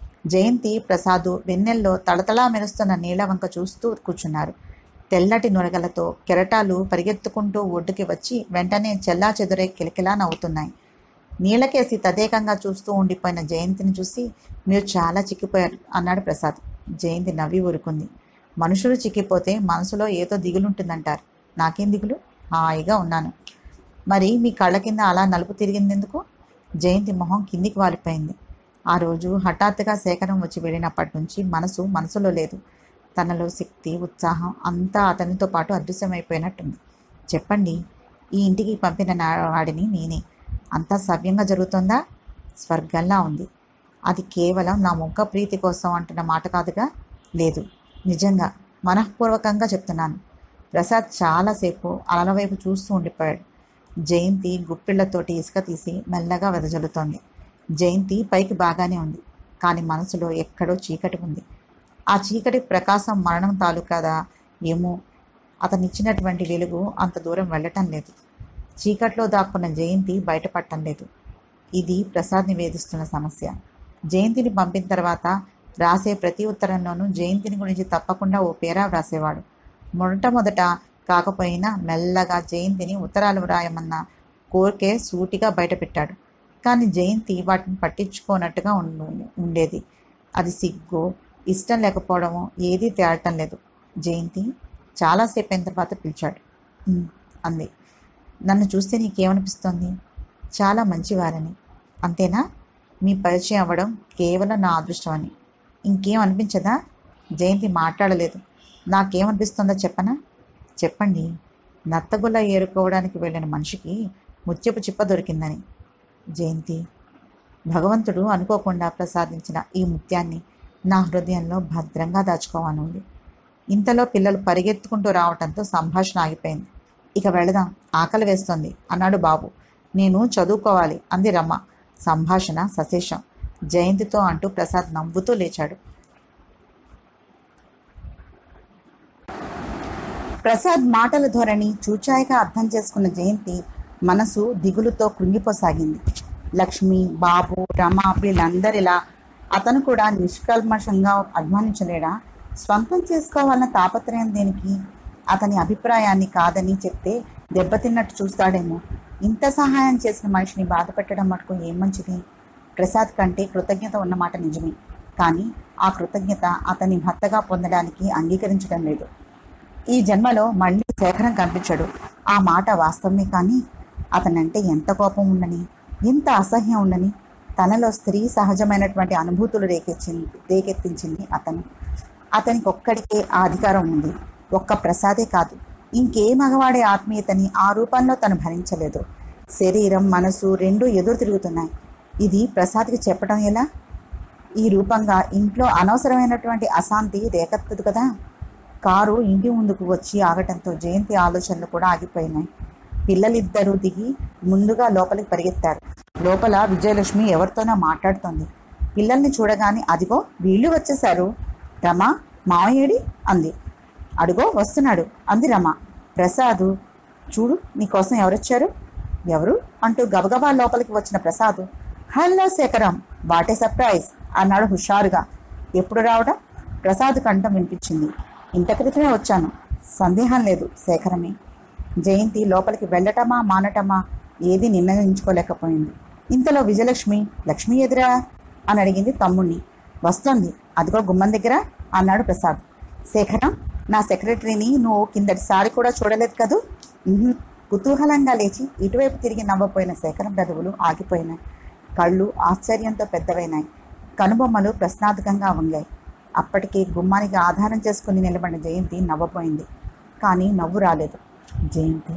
జయంతి ప్రసాదు వెన్నెల్లో తళతళా మెరుస్తున్న నీళ్ల వంక చూస్తూ కూర్చున్నారు తెల్లటి నురగలతో కెరటాలు పరిగెత్తుకుంటూ ఒడ్డుకి వచ్చి వెంటనే చెల్లా చెదురే కిలకిలా నవ్వుతున్నాయి నీళ్ళకేసి తదేకంగా చూస్తూ ఉండిపోయిన జయంతిని చూసి మీరు చాలా చిక్కిపోయారు అన్నాడు ప్రసాద్ జయంతి నవ్వి ఊరుకుంది మనుషులు చిక్కిపోతే మనసులో ఏదో దిగులుంటుందంటారు నాకేం దిగులు హాయిగా ఉన్నాను మరి మీ కళ్ళ కింద అలా నలుపు తిరిగిందెందుకు జయంతి మొహం కిందికి వాలిపోయింది ఆ రోజు హఠాత్తుగా శేఖరం వచ్చి వెళ్ళినప్పటి నుంచి మనసు మనసులో లేదు తనలో శక్తి ఉత్సాహం అంతా అతనితో పాటు అదృశ్యమైపోయినట్టుంది చెప్పండి ఈ ఇంటికి పంపిన నా వాడిని నేనే అంతా సవ్యంగా జరుగుతుందా స్వర్గంలా ఉంది అది కేవలం నా ముఖ ప్రీతి కోసం అంటున్న మాట కాదుగా లేదు నిజంగా మనఃపూర్వకంగా చెప్తున్నాను ప్రసాద్ చాలాసేపు అలల వైపు చూస్తూ ఉండిపోయాడు జయంతి గుప్పిళ్లతోటి ఇసుక తీసి మెల్లగా వెదజల్లుతోంది జయంతి పైకి బాగానే ఉంది కానీ మనసులో ఎక్కడో చీకటి ఉంది ఆ చీకటి ప్రకాశం మరణం తాలూకాదా ఏమో అతనిచ్చినటువంటి వెలుగు అంత దూరం వెళ్ళటం లేదు చీకట్లో దాక్కున్న జయంతి బయటపడటం లేదు ఇది ప్రసాద్ని వేధిస్తున్న సమస్య జయంతిని పంపిన తర్వాత రాసే ప్రతి ఉత్తరంలోనూ జయంతిని గురించి తప్పకుండా ఓ పేరా వ్రాసేవాడు మొదట మొదట కాకపోయినా మెల్లగా జయంతిని ఉత్తరాలు వ్రాయమన్న కోరికే సూటిగా బయటపెట్టాడు కానీ జయంతి వాటిని పట్టించుకోనట్టుగా ఉండు- ఉండేది అది సిగ్గు ఇష్టం లేకపోవడము ఏదీ తేలటం లేదు జయంతి చాలాసేపు అయిన తర్వాత పిలిచాడు "ఉమ్," అంది నన్ను చూస్తే నీకేమనిపిస్తోంది చాలా మంచివారని అంతేనా మీ పరిచయం అవ్వడం కేవలం నా అదృష్టం అని ఇంకేం అనిపించదా జయంతి మాట్లాడలేదు నాకేమనిపిస్తుందో చెప్పనా చెప్పండి నత్తగుల్ల ఏరుకోవడానికి వెళ్ళిన మనిషికి ముత్యపు చిప్ప దొరికిందని జయంతి భగవంతుడు అనుకోకుండా ప్రసాదించిన ఈ ముత్యాన్ని నా హృదయంలో భద్రంగా దాచుకోవానుంది ఇంతలో పిల్లలు పరిగెత్తుకుంటూ రావటంతో సంభాషణ ఆగిపోయింది ఇక వెళదాం ఆకలి వేస్తోంది అన్నాడు బాబు నేను చదువుకోవాలి అంది రమ్మ సంభాషణ సశేషం జయంతితో అంటూ ప్రసాద్ నవ్వుతూ లేచాడు ప్రసాద్ మాటల ధోరణి చూచాయిగా అర్థం చేసుకున్న జయంతి మనసు దిగులుతో కృంగిపోసాగింది లక్ష్మి బాబు రమ వీళ్ళందరిలా అతను కూడా నిష్కల్మషంగా అభిమానించలేడా స్వంతం చేసుకోవాలన్న తాపత్రయం దేనికి అతని అభిప్రాయాన్ని కాదని చెప్తే దెబ్బతిన్నట్టు చూస్తాడేమో ఇంత సహాయం చేసిన మనిషిని బాధ పెట్టడం మటుకు ఏం మంచిది ప్రసాద్ కంటే కృతజ్ఞత ఉన్నమాట నిజమే కానీ ఆ కృతజ్ఞత అతని భర్తగా పొందడానికి అంగీకరించడం లేదు ఈ జన్మలో మళ్ళీ శేఖరం కనిపించడు ఆ మాట వాస్తవమే కానీ అతనంటే ఎంత కోపం ఉండని ఎంత అసహ్యం ఉండని తనలో స్త్రీ సహజమైనటువంటి అనుభూతులు రేకెచ్చింది రేకెత్తించింది అతను అతనికి ఒక్కడికే ఆ అధికారం ఉంది ఒక్క ప్రసాదే కాదు ఇంకే మగవాడే ఆత్మీయతని ఆ రూపంలో తను భరించలేదు శరీరం మనసు రెండూ ఎదురు తిరుగుతున్నాయి ఇది ప్రసాద్కి చెప్పడం ఎలా ఈ రూపంగా ఇంట్లో అనవసరమైనటువంటి అశాంతి రేకెత్తదు కదా కారు ఇంటి ముందుకు వచ్చి ఆగటంతో జయంతి ఆలోచనలు కూడా ఆగిపోయినాయి పిల్లలిద్దరూ దిగి ముందుగా లోపలికి పరిగెత్తారు లోపల విజయలక్ష్మి ఎవరితోనో మాట్లాడుతోంది పిల్లల్ని చూడగానే అదిగో వీళ్ళు వచ్చేశారు రమ మావయ్యేడి అంది అడుగో వస్తున్నాడు అంది రమ ప్రసాదు చూడు నీకోసం ఎవరొచ్చారు ఎవరు అంటూ గబగబా లోపలికి వచ్చిన Prasad hello Shekharam what a surprise అన్నాడు హుషారుగా ఎప్పుడు రావడం ప్రసాద్ కంఠం వినిపించింది ఇంత క్రితమే వచ్చాను సందేహం లేదు శేఖరమే జయంతి లోపలికి వెళ్ళటమా మానటమా ఏది నిర్ణయించుకోలేకపోయింది ఇంతలో విజయలక్ష్మి లక్ష్మి ఎదురా అని అడిగింది తమ్ముణ్ణి వస్తోంది అదిగో గుమ్మం దగ్గర అన్నాడు ప్రసాద్ శేఖరం నా సెక్రటరీని నువ్వు కిందటిసారి కూడా చూడలేదు కదూ ఉహుం. కుతూహలంగా లేచి ఇటువైపు తిరిగి నవ్వపోయిన శేఖరం పెదవులు ఆగిపోయినాయి కళ్ళు ఆశ్చర్యంతో పెద్దవైనాయి కనుబొమ్మలు ప్రశ్నార్థకంగా వంగాయి అప్పటికే గుమ్మానికి ఆధారం చేసుకుని నిలబడిన జయంతి నవ్వపోయింది కానీ నవ్వు రాలేదు జయంతి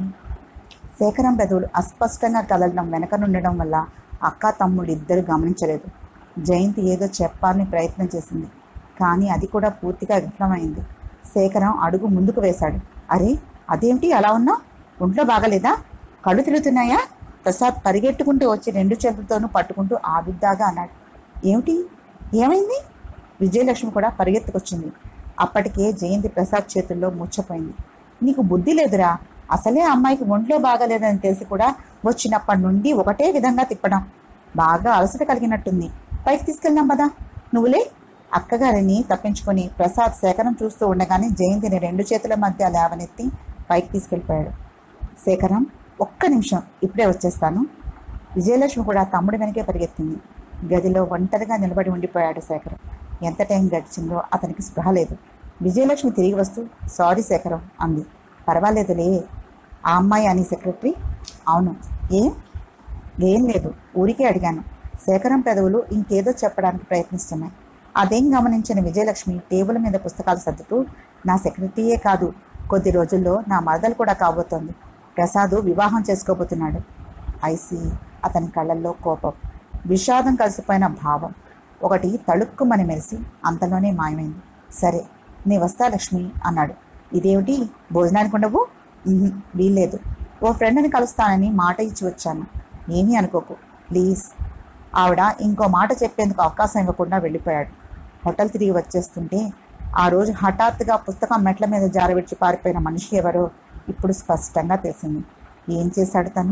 శేఖరం పెదవులు అస్పష్టంగా కదలడం వెనక నుండడం వల్ల అక్క తమ్ముడు ఇద్దరు గమనించలేదు జయంతి ఏదో చెప్పాలని ప్రయత్నం చేసింది కానీ అది కూడా పూర్తిగా విఫలమైంది శేఖరం అడుగు ముందుకు వేశాడు అరే అదేమిటి అలా ఉన్నావు ఒంట్లో బాగలేదా కళ్ళు తిరుగుతున్నాయా ప్రసాద్ పరిగెట్టుకుంటూ వచ్చి రెండు చేతులతోనూ పట్టుకుంటూ ఆదుద్దాగా అన్నాడు ఏమిటి ఏమైంది విజయలక్ష్మి కూడా పరిగెత్తుకొచ్చింది అప్పటికే జయంతి ప్రసాద్ చేతుల్లో ముచ్చపోయింది నీకు బుద్ధి లేదురా అసలే అమ్మాయికి ఒంట్లో బాగాలేదని తెలిసి కూడా వచ్చినప్పటి నుండి ఒకటే విధంగా తిప్పడం బాగా అలసట కలిగినట్టుంది పైకి తీసుకెళ్దాం పదా నువ్వులే అక్కగారిని తప్పించుకొని ప్రసాద్ శేఖరం చూస్తూ ఉండగానే జయంతిని రెండు చేతుల మధ్య లేవనెత్తి పైకి తీసుకెళ్ళిపోయాడు శేఖరం ఒక్క నిమిషం ఇప్పుడే వచ్చేస్తాను విజయలక్ష్మి కూడా తమ్ముడి వెనకే పరిగెత్తింది గదిలో ఒంటరిగా నిలబడి ఉండిపోయాడు శేఖరం ఎంత టైం గడిచిందో అతనికి స్పృహ లేదు విజయలక్ష్మి తిరిగి వస్తూ సారీ శేఖరం అంది పర్వాలేదులే ఆ అమ్మాయి అని సెక్రటరీ అవును ఏం ఏం లేదు ఊరికే అడిగాను శేఖరం పెదవులు ఇంకేదో చెప్పడానికి ప్రయత్నిస్తున్నాయి అదేం గమనించిన విజయలక్ష్మి టేబుల్ మీద పుస్తకాలు సర్దుతూ నా సెక్రటరీయే కాదు కొద్ది రోజుల్లో నా మరదలు కూడా కాబోతోంది ప్రసాద్ వివాహం చేసుకోబోతున్నాడు ఐసి అతని కళ్ళల్లో కోపం విషాదం కలిసిపోయిన భావం ఒకటి తళుక్కుమని మెరిసి అంతలోనే మాయమైంది సరే నీ వస్తా లక్ష్మి అన్నాడు ఇదేమిటి భోజనానికి ఉండవు "ఉహుం, వీల్లేదు ఓ ఫ్రెండ్ని కలుస్తానని మాట ఇచ్చి వచ్చాను ఏమీ అనుకోకు ప్లీజ్ ఆవిడ ఇంకో మాట చెప్పేందుకు అవకాశం ఇవ్వకుండా వెళ్ళిపోయాడు హోటల్ తిరిగి వచ్చేస్తుంటే ఆ రోజు హఠాత్తుగా పుస్తకం మెట్ల మీద జారవిడిచి పారిపోయిన మనిషి ఎవరో ఇప్పుడు స్పష్టంగా తెలిసింది ఏం చేశాడు తను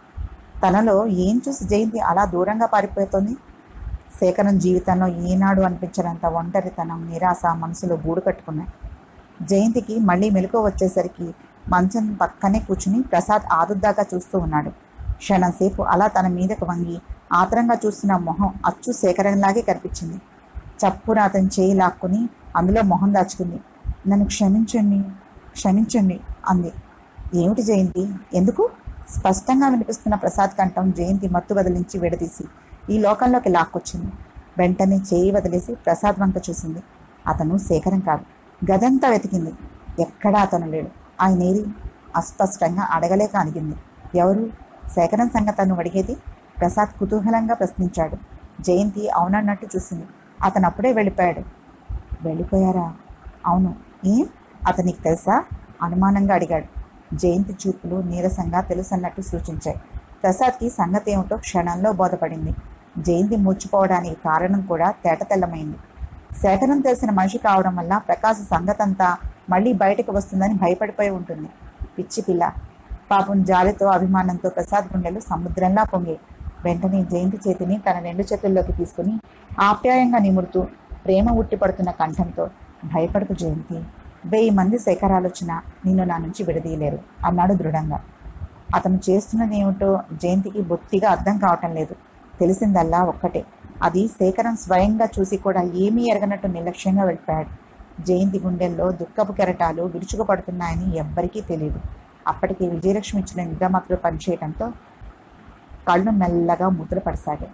తనలో ఏం చూసి జయంతి అలా దూరంగా పారిపోతుంది శేఖరం జీవితంలో ఏనాడు అనిపించినంత ఒంటరితనం నిరాశ మనసులో గూడు కట్టుకున్నాయి జయంతికి మళ్ళీ మెలకు వచ్చేసరికి మంచం పక్కనే కూర్చుని ప్రసాద్ ఆదుర్దాగా చూస్తూ ఉన్నాడు క్షణంసేపు అలా తన మీదకు వంగి ఆతరంగా చూస్తున్న మొహం అచ్చు శేఖరంలాగే కనిపించింది చప్పున అతని చేయి లాక్కుని అందులో మొహం దాచుకుంది నన్ను క్షమించండి క్షమించండి అంది ఏమిటి జయంతి ఎందుకు స్పష్టంగా వినిపిస్తున్న ప్రసాద్ కంఠం జయంతి మత్తు వదిలించి విడదీసి ఈ లోకంలోకి లాక్కొచ్చింది వెంటనే చేయి వదిలేసి ప్రసాద్ వంక చూసింది అతను శేఖరం కాదు గదంతా వెతికింది ఎక్కడా అతను లేడు ఆయన ఏరి అస్పష్టంగా అడగలేక అడిగింది ఎవరు శేఖరం సంగతి తను అడిగేది ప్రసాద్ కుతూహలంగా ప్రశ్నించాడు జయంతి అవునన్నట్టు చూసింది అతను అప్పుడే వెళ్ళిపోయాడు వెళ్ళిపోయారా అవును ఏం అతనికి తెలుసా అనుమానంగా అడిగాడు జయంతి చూపులు నీరసంగా తెలుసన్నట్టు సూచించాయి ప్రసాద్కి సంగతి ఏమిటో క్షణంలో బోధపడింది జయంతి మూర్చిపోవడానికి కారణం కూడా తేటతెల్లమైంది శేఖరం తెలిసిన మనిషి కావడం వల్ల ప్రకాశ్ సంగతంతా మళ్ళీ బయటకు వస్తుందని భయపడిపోయి ఉంటుంది పిచ్చి పిల్ల పాపం జాలితో అభిమానంతో ప్రసాద్ గుండెలు సముద్రంలా పొంగి వెంటనే జయంతి చేతిని తన రెండు చేతుల్లోకి తీసుకుని ఆప్యాయంగా నిమురుతూ ప్రేమ ఉట్టిపడుతున్న కంఠంతో భయపడకు జయంతి వెయ్యి మంది శేఖరాలు వచ్చినా నిన్ను నా నుంచి విడదీయలేరు అన్నాడు దృఢంగా అతను చేస్తున్నది ఏమిటో జయంతికి బొత్తిగా అర్థం కావటం లేదు తెలిసిందల్లా ఒక్కటే అది శేఖరం స్వయంగా చూసి కూడా ఏమీ ఎరగనట్టు నిర్లక్ష్యంగా వెళ్ళిపోయాడు జయంతి గుండెల్లో దుఃఖపు కెరటాలు విరుచుకుపడుతున్నాయని ఎవ్వరికీ తెలియదు అప్పటికి విజయలక్ష్మి ఇచ్చిన నిద్రమాత్రలు పనిచేయడంతో కళ్ళు మెల్లగా ముద్ర పడసాగాయి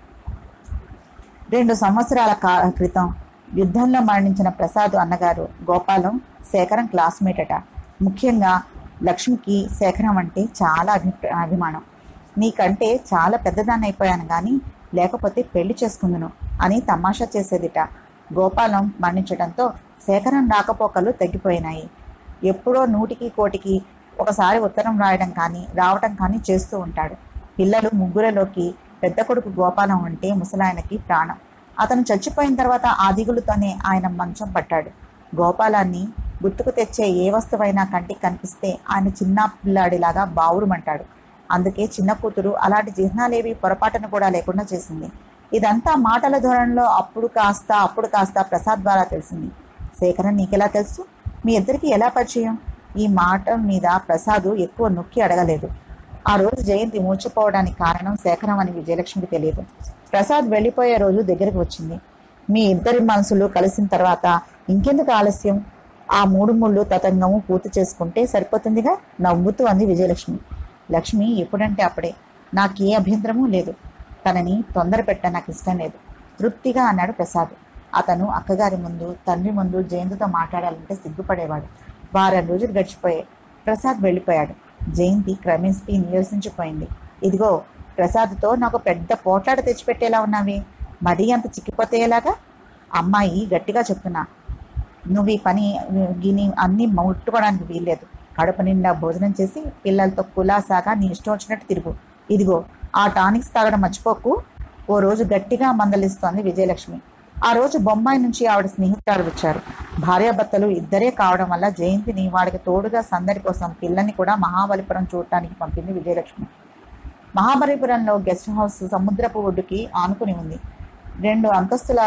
రెండు సంవత్సరాల కా క్రితం యుద్ధంలో మరణించిన ప్రసాద్ అన్నగారు గోపాలం శేఖరం క్లాస్మేట్ అట ముఖ్యంగా లక్ష్మికి శేఖరం అంటే చాలా అభి అభిమానం నీకంటే చాలా పెద్దదాన్ని అయిపోయాను కానీ లేకపోతే పెళ్లి చేసుకుందును అని తమాషా చేసేదిట గోపాలం మరణించడంతో శేఖరం రాకపోకలు తగ్గిపోయినాయి ఎప్పుడో నూటికి కోటికి ఒకసారి ఉత్తరం రాయడం కానీ రావటం కానీ చేస్తూ ఉంటాడు పిల్లలు ముగ్గురలోకి పెద్ద కొడుకు గోపాలం అంటే ముసలాయనకి ప్రాణం అతను చచ్చిపోయిన తర్వాత ఆ దిగులుతోనే ఆయన మంచం పట్టాడు గోపాలాన్ని గుర్తుకు తెచ్చే ఏ వస్తువైనా కంటికి కనిపిస్తే ఆయన చిన్న పిల్లాడిలాగా బావురుమంటాడు అందుకే చిన్న కూతురు అలాంటి చిహ్నాలేవి పొరపాటును కూడా లేకుండా చేసింది ఇదంతా మాటల ధోరణిలో అప్పుడు కాస్త అప్పుడు కాస్త ప్రసాద్ ద్వారా తెలిసింది శేఖరన్ నీకెలా తెలుసు మీ ఇద్దరికి ఎలా పరిచయం ఈ మాట మీద ప్రసాద్ ఎక్కువ నొక్కి అడగలేదు ఆ రోజు జయంతి మూర్చిపోవడానికి కారణం శేఖరం అని విజయలక్ష్మికి తెలియదు ప్రసాద్ వెళ్ళిపోయే రోజు దగ్గరికి వచ్చింది మీ ఇద్దరి మనసులు కలిసిన తర్వాత ఇంకెందుకు ఆలస్యం ఆ మూడు ముళ్ళు తతంగము పూర్తి చేసుకుంటే సరిపోతుందిగా నవ్వుతూ అంది విజయలక్ష్మి లక్ష్మి ఎప్పుడంటే అప్పుడే నాకే అభ్యంతరమూ లేదు తనని తొందర పెట్ట నాకు ఇష్టం లేదు తృప్తిగా అన్నాడు ప్రసాద్ అతను అక్కగారి ముందు తండ్రి ముందు జయంతితో మాట్లాడాలంటే సిగ్గుపడేవాడు వారం రోజులు గడిచిపోయాయి ప్రసాద్ వెళ్ళిపోయాడు జయంతి క్రమేస్పీ నిరసించిపోయింది ఇదిగో ప్రసాద్తో నాకు పెద్ద పోట్లాట తెచ్చిపెట్టేలా ఉన్నావి మరీ అంత చిక్కిపోతే ఎలాగా అమ్మాయి గట్టిగా చెప్తున్నా నువ్వు ఈ పని గిని అన్ని ముట్టుకోవడానికి వీల్లేదు కడుపు నిండా భోజనం చేసి పిల్లలతో కులాసాగా నీ ఇష్టం వచ్చినట్టు తిరుగు ఇదిగో ఆ టానిక్స్ తాగడం మర్చిపోకు ఓ రోజు గట్టిగా మందలిస్తోంది విజయలక్ష్మి ఆ రోజు బొంబాయి నుంచి ఆవిడ స్నేహితురాలు వచ్చారు భార్యాభర్తలు ఇద్దరే కావడం వల్ల జయంతిని వాడికి తోడుగా సందడి కోసం పిల్లని కూడా మహాబలిపురం చూడటానికి పంపింది విజయలక్ష్మి మహాబలిపురంలో గెస్ట్ హౌస్ సముద్రపు ఒడ్డుకి ఆనుకుని ఉంది రెండు అంతస్తుల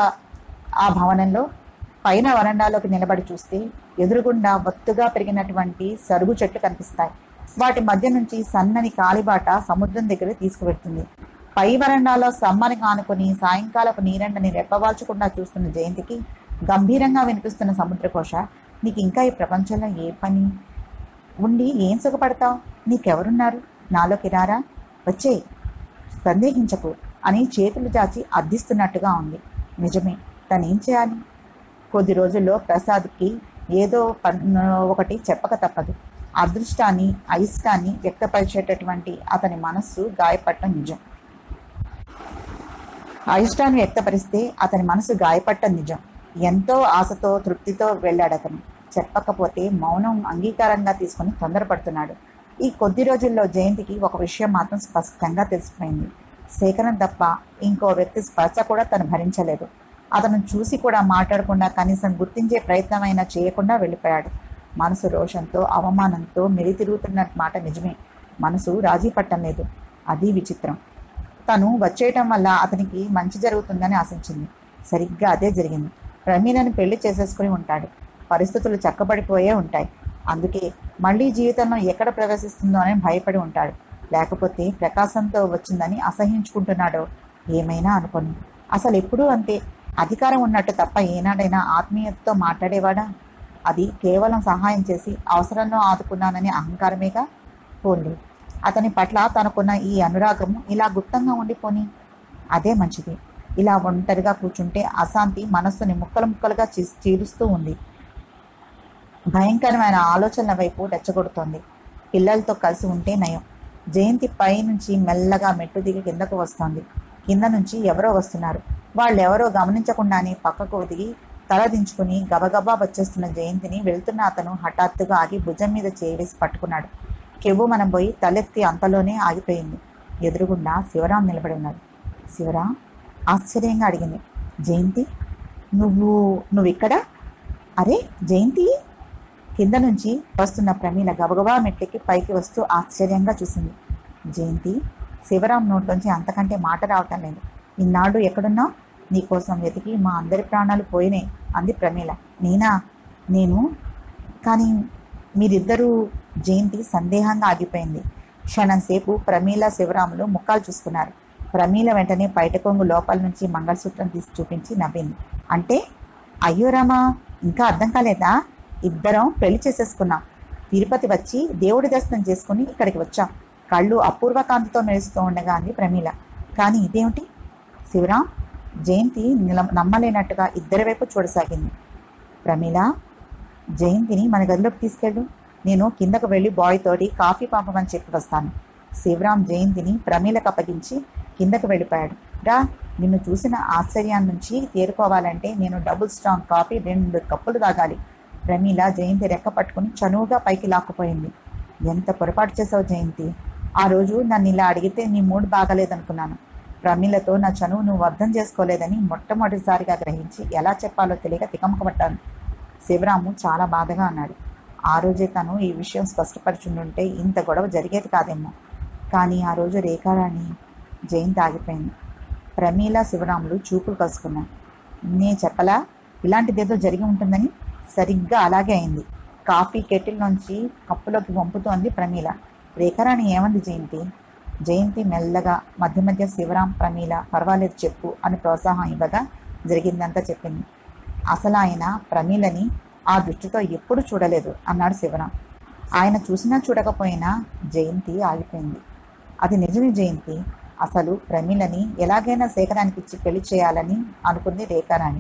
ఆ భవనంలో పైన వరండాలోకి నిలబడి చూస్తే ఎదురుగుండా ఒత్తుగా పెరిగినటువంటి సరుగు చెట్లు కనిపిస్తాయి వాటి మధ్య నుంచి సన్నని కాలిబాట సముద్రం దగ్గర తీసుకువెడుతుంది పై వరండాలో సమ్మని కానుకొని సాయంకాలపు నీరెండని రెప్పవాల్చకుండా చూస్తున్న జయంతికి గంభీరంగా వినిపిస్తున్న సముద్రకోశ నీకు ఇంకా ఈ ప్రపంచంలో ఏ పని ఉండి ఏం సుఖపడతావు నీకెవరున్నారు నాలోకి రారా వచ్చే సందేహించకు అని చేతులు చాచి అర్థిస్తున్నట్టుగా ఉంది నిజమే తనేం చేయాలి కొద్ది రోజుల్లో ప్రసాద్కి ఏదో పన్- ఒకటి చెప్పక తప్పదు అదృష్టాన్ని అయిష్టాన్ని వ్యక్తపరిచేటటువంటి అతని మనస్సు గాయపడటం నిజం అయిష్టాన్ని వ్యక్తపరిస్తే అతని మనసు గాయపడటం నిజం ఎంతో ఆశతో తృప్తితో వెళ్ళాడు అతను చెప్పకపోతే మౌనం అంగీకారంగా తీసుకుని తొందరపడుతున్నాడు ఈ కొద్ది రోజుల్లో జయంతికి ఒక విషయం మాత్రం స్పష్టంగా తెలిసిపోయింది శేఖరం తప్ప ఇంకో వ్యక్తి స్పర్శ కూడా తను భరించలేదు అతను చూసి కూడా మాట్లాడకుండా కనీసం గుర్తించే ప్రయత్నమైనా చేయకుండా వెళ్ళిపోయాడు మనసు రోషంతో అవమానంతో మెలితిరుగుతున్న మాట నిజమే మనసు రాజీ పట్టం లేదు అది విచిత్రం తను వచ్చేయటం వల్ల అతనికి మంచి జరుగుతుందని ఆశించింది సరిగ్గా అదే జరిగింది ప్రమీలను పెళ్లి చేసేసుకుని ఉంటాడు పరిస్థితులు చక్కబడిపోయే ఉంటాయి అందుకే మళ్ళీ జీవితంలో ఎక్కడ ప్రవేశిస్తుందో అని భయపడి ఉంటాడు లేకపోతే ప్రకాశంతో వచ్చిందని అసహించుకుంటున్నాడో ఏమైనా అనుకోని అసలు ఎప్పుడూ అంతే అధికారం ఉన్నట్టు తప్ప ఏనాడైనా ఆత్మీయతతో మాట్లాడేవాడా అది కేవలం సహాయం చేసి అవసరంలో ఆదుకున్నానని అహంకారమేగా పోన్లే అతని పట్ల తనకున్న ఈ అనురాగం ఇలా గుప్తంగా ఉండిపోని అదే మంచిది ఇలా ఒంటరిగా కూర్చుంటే అశాంతి మనస్సుని ముక్కలు ముక్కలుగా చీ- చీలుస్తూ ఉంది భయంకరమైన ఆలోచనల వైపు రెచ్చగొడుతోంది పిల్లలతో కలిసి ఉంటే నయం జయంతి పై నుంచి మెల్లగా మెట్టు దిగి కిందకు వస్తోంది కింద నుంచి ఎవరో వస్తున్నారు వాళ్ళెవరో గమనించకుండానే పక్కకు దిగి తల దించుకుని గబగబా వచ్చేస్తున్న జయంతిని వెళ్తున్న అతను హఠాత్తుగా ఆగి భుజం మీద చేవేసి పట్టుకున్నాడు కెవ్వు మనం పోయి తలెత్తి అంతలోనే ఆగిపోయింది ఎదురుగుండా శివరాం నిలబడి ఉన్నాడు శివరాం ఆశ్చర్యంగా అడిగింది జయంతి నువ్వు నువ్వు ఇక్కడ అరే జయంతి కింద నుంచి వస్తున్న ప్రమీల గబగబా మెట్లకి పైకి వస్తూ ఆశ్చర్యంగా చూసింది జయంతి శివరాం నోట్లోంచి అంతకంటే మాట రావటం లేదు ఇన్నాడు ఎక్కడున్నావు నీకోసం వెతికి మా అందరి ప్రాణాలు పోయినాయి అంది ప్రమీల నేనా నేను కానీ మీరిద్దరూ జయంతి సందేహంగా ఆగిపోయింది క్షణం సేపు ప్రమీల శివరాములు ముఖాలు చూసుకున్నారు ప్రమీల వెంటనే బయట కొంగు లోపల నుంచి మంగళసూత్రం తీసి చూపించి నవ్వింది అంటే అయ్యో రామా ఇంకా అర్థం కాలేదా ఇద్దరం పెళ్లి చేసేసుకున్నాం తిరుపతి వచ్చి దేవుడి దర్శనం చేసుకుని ఇక్కడికి వచ్చాం కళ్ళు అపూర్వ కాంతితో మెరుస్తూ ఉండగా అంది ప్రమీల కానీ ఇదేమిటి శివరాం జయంతి నిల నమ్మలేనట్టుగా ఇద్దరి వైపు చూడసాగింది ప్రమీల జయంతిని మన గదిలోకి తీసుకెళ్ళు నేను కిందకు వెళ్ళి బాయ్ తోటి కాఫీ పంపమని చెప్పి వస్తాను శివరాం జయంతిని ప్రమీలకు అప్పగించి కిందకు వెళ్ళిపోయాడు రా నిన్ను చూసిన ఆశ్చర్యాన్ని నుంచి తేరుకోవాలంటే నేను డబుల్ స్ట్రాంగ్ కాఫీ రెండు కప్పులు తాగాలి ప్రమీల జయంతి రెక్క పట్టుకుని చనువుగా పైకి లాక్కుపోయింది ఎంత పొరపాటు చేసావు జయంతి ఆ రోజు నన్ను ఇలా అడిగితే నీ మూడ్ బాగలేదనుకున్నాను ప్రమీలతో నా చనువు నువ్వు అర్థం చేసుకోలేదని మొట్టమొదటిసారిగా గ్రహించి ఎలా చెప్పాలో తెలియక తికమకపడ్డాను శివరాము చాలా బాధగా అన్నాడు ఆ రోజే తను ఈ విషయం స్పష్టపరుచుండుంటే ఇంత గొడవ జరిగేది కాదేమో కానీ ఆ రోజు రేఖారాణి జయంతి ఆగిపోయింది ప్రమీల శివరాములు చూపులు కలుసుకున్నాయి నే చెప్పలా ఇలాంటిదేదో జరిగి ఉంటుందని సరిగ్గా అలాగే అయింది కాఫీ కెటిల్ నుంచి కప్పులోకి వంపుతోంది ప్రమీల రేఖారాణి ఏమంది జయంతి జయంతి మెల్లగా మధ్య మధ్య శివరాం ప్రమీల పర్వాలేదు చెప్పు అని ప్రోత్సాహం ఇవ్వగా జరిగిందంతా చెప్పింది అసలు ఆయన ప్రమీలని ఆ దృష్టితో ఎప్పుడు చూడలేదు అన్నాడు శివరాం ఆయన చూసినా చూడకపోయినా జయంతి ఆగిపోయింది అది నిజమే జయంతి అసలు ప్రమీలని ఎలాగైనా శేఖరానికి ఇచ్చి పెళ్లి చేయాలని అనుకుంది రేఖారాణి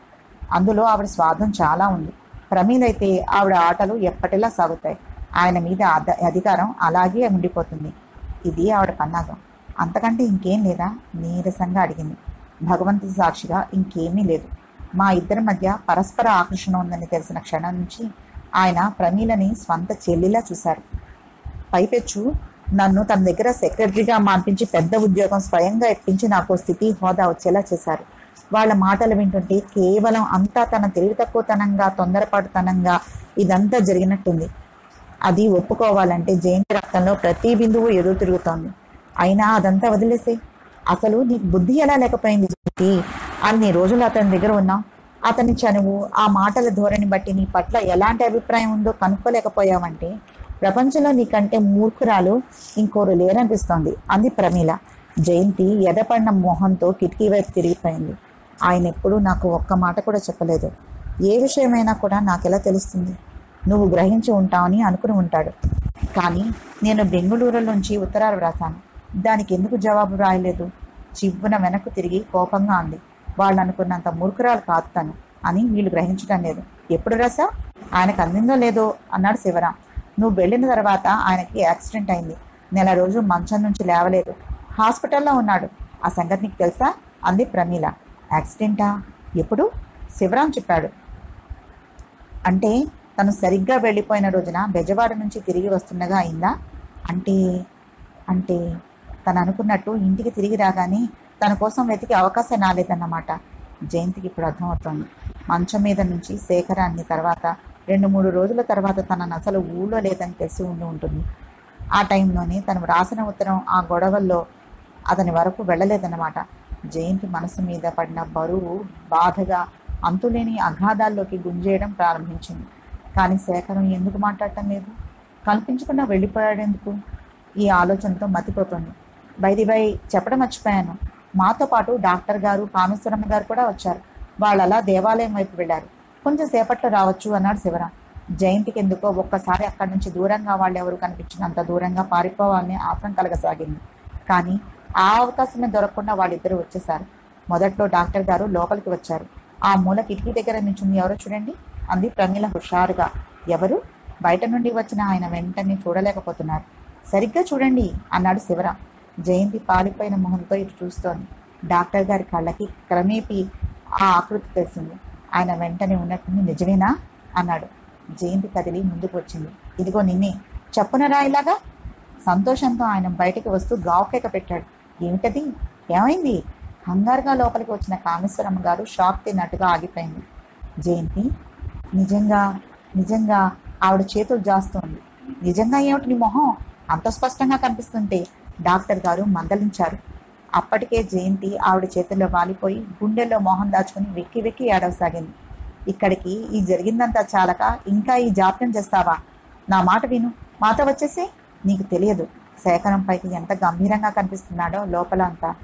అందులో ఆవిడ స్వార్థం చాలా ఉంది ప్రమీలైతే ఆవిడ ఆటలు ఎప్పటిలా సాగుతాయి ఆయన మీద అధ- అధికారం అలాగే ఉండిపోతుంది ఇది ఆవిడ పన్నాగం అంతకంటే ఇంకేం లేదా నీరసంగా అడిగింది భగవంతుడి సాక్షిగా ఇంకేమీ లేదు మా ఇద్దరి మధ్య పరస్పర ఆకర్షణ ఉందని తెలిసిన క్షణం నుంచి ఆయన ప్రమీలని స్వంత చెల్లిలా చూశారు పైపెచ్చు నన్ను తన దగ్గర సెక్రటరీగా మార్పించి పెద్ద ఉద్యోగం స్వయంగా ఇప్పించి నాకు స్థితి హోదా వచ్చేలా చేశారు వాళ్ళ మాటలు వింటుంటే కేవలం అంతా తన తెలివి తక్కువతనంగా తొందరపాటుతనంగా ఇదంతా జరిగినట్టుంది అది ఒప్పుకోవాలంటే జయంతి రక్తంలో ప్రతి బిందువు ఎదురు తిరుగుతోంది అయినా అదంతా వదిలేసే అసలు నీకు బుద్ధి ఎలా లేకపోయింది జయంతి అన్ని రోజులు అతని దగ్గర ఉన్నావు అతని చనువు ఆ మాటల ధోరణి బట్టి నీ పట్ల ఎలాంటి అభిప్రాయం ఉందో కనుక్కోలేకపోయావంటే ప్రపంచంలో నీకంటే మూర్ఖురాలు ఇంకోరు లేరనిపిస్తోంది అంది ప్రమీల జయంతి ఎదపడిన మొహంతో కిటికీ వైపు తిరిగిపోయింది ఆయన ఎప్పుడూ నాకు ఒక్క మాట కూడా చెప్పలేదు ఏ విషయమైనా కూడా నాకెలా తెలుస్తుంది నువ్వు గ్రహించి ఉంటావని అనుకుని ఉంటాడు కానీ నేను బెంగళూరు నుంచి ఉత్తరాలు వ్రాసాను దానికి ఎందుకు జవాబు రాయలేదు చివ్వున వెనక్కు తిరిగి కోపంగా అంది వాళ్ళు అనుకున్నంత మూర్ఖురాలు కాదు తను అని వీళ్ళు గ్రహించడం లేదు ఎప్పుడు రాసా ఆయనకు అందిందో లేదో అన్నాడు శివరాం నువ్వు వెళ్ళిన తర్వాత ఆయనకి యాక్సిడెంట్ అయింది నెల రోజు మంచం నుంచి లేవలేదు హాస్పిటల్లో ఉన్నాడు ఆ సంగతి నీకు తెలుసా అంది ప్రమీల యాక్సిడెంటా ఎప్పుడు శివరాం చెప్పాడు అంటే తను సరిగ్గా వెళ్ళిపోయిన రోజున బెజవాడ నుంచి తిరిగి వస్తుండగా అయిందా అంటే అంటే తను అనుకున్నట్టు ఇంటికి తిరిగి రాగానే తన కోసం వెతికి అవకాశం రాలేదన్నమాట జయంతికి ఇప్పుడు అర్థమవుతోంది మంచం మీద నుంచి శేఖరాన్ని తర్వాత రెండు మూడు రోజుల తర్వాత తనను అసలు ఊళ్ళో లేదని తెలిసి ఉండి ఉంటుంది ఆ టైంలోనే తను రాసిన ఉత్తరం ఆ గొడవల్లో అతని వరకు వెళ్ళలేదన్నమాట జయంతి మనసు మీద పడిన బరువు బాధగా అంతులేని అగాధాల్లోకి గుంజేయడం ప్రారంభించింది కానీ శేఖరం ఎందుకు మాట్లాడటం లేదు కల్పించకుండా వెళ్ళిపోయాడెందుకు ఈ ఆలోచనతో మతిపోతుంది బైది బై చెప్పడం మర్చిపోయాను మాతో పాటు డాక్టర్ గారు కామేశ్వరమ్మ గారు కూడా వచ్చారు వాళ్ళు అలా దేవాలయం వైపు వెళ్ళారు కొంచెం సేపట్లో రావచ్చు అన్నాడు శివరాం జయంతికి ఎందుకో ఒక్కసారి అక్కడి నుంచి దూరంగా వాళ్ళు ఎవరు కనిపించినంత దూరంగా పారిపోవాలని ఆత్రం కలగసాగింది కానీ ఆ అవకాశమే దొరకకుండా వాళ్ళిద్దరూ వచ్చేసారు మొదట్లో డాక్టర్ గారు లోపలికి వచ్చారు ఆ మూల కిటికీ దగ్గర నించుంది ఎవరో చూడండి అంది ప్రమీల హుషారుగా ఎవరు బయట నుండి వచ్చిన ఆయన వెంటనే చూడలేకపోతున్నారు సరిగ్గా చూడండి అన్నాడు శివరాం జయంతి పాలిపోయిన మొహంతో ఇటు చూస్తోంది డాక్టర్ గారి కళ్ళకి క్రమేపీ ఆ ఆకృతి తెలిసింది ఆయన వెంటనే ఉన్నట్టుంది నిజమేనా అన్నాడు జయంతి కదిలి ముందుకు వచ్చింది ఇదిగో నిన్నే చెప్పున రాయిలాగా సంతోషంతో ఆయన బయటికి వస్తూ గావుకేక పెట్టాడు ఏమిటది ఏమైంది కంగారుగా లోపలికి వచ్చిన కామేశ్వరమ్మ గారు షాక్ తిన్నట్టుగా ఆగిపోయింది జయంతి నిజంగా నిజంగా ఆవిడ చేతులు జాస్తోంది నిజంగా ఏమిటి నీ మొహం అంత స్పష్టంగా కనిపిస్తుంటే డాక్టర్ గారు మందలించారు అప్పటికే జయంతి ఆవిడ చేతుల్లో వాలిపోయి గుండెల్లో మొహం దాచుకుని వెక్కి వెక్కి ఏడవసాగింది ఇక్కడికి ఈ జరిగిందంతా చాలక ఇంకా ఈ జాప్యం చేస్తావా నా మాట విను మాతో వచ్చేసి నీకు తెలియదు శేఖరం పైకి ఎంత గంభీరంగా కనిపిస్తున్నాడో లోపల అంతా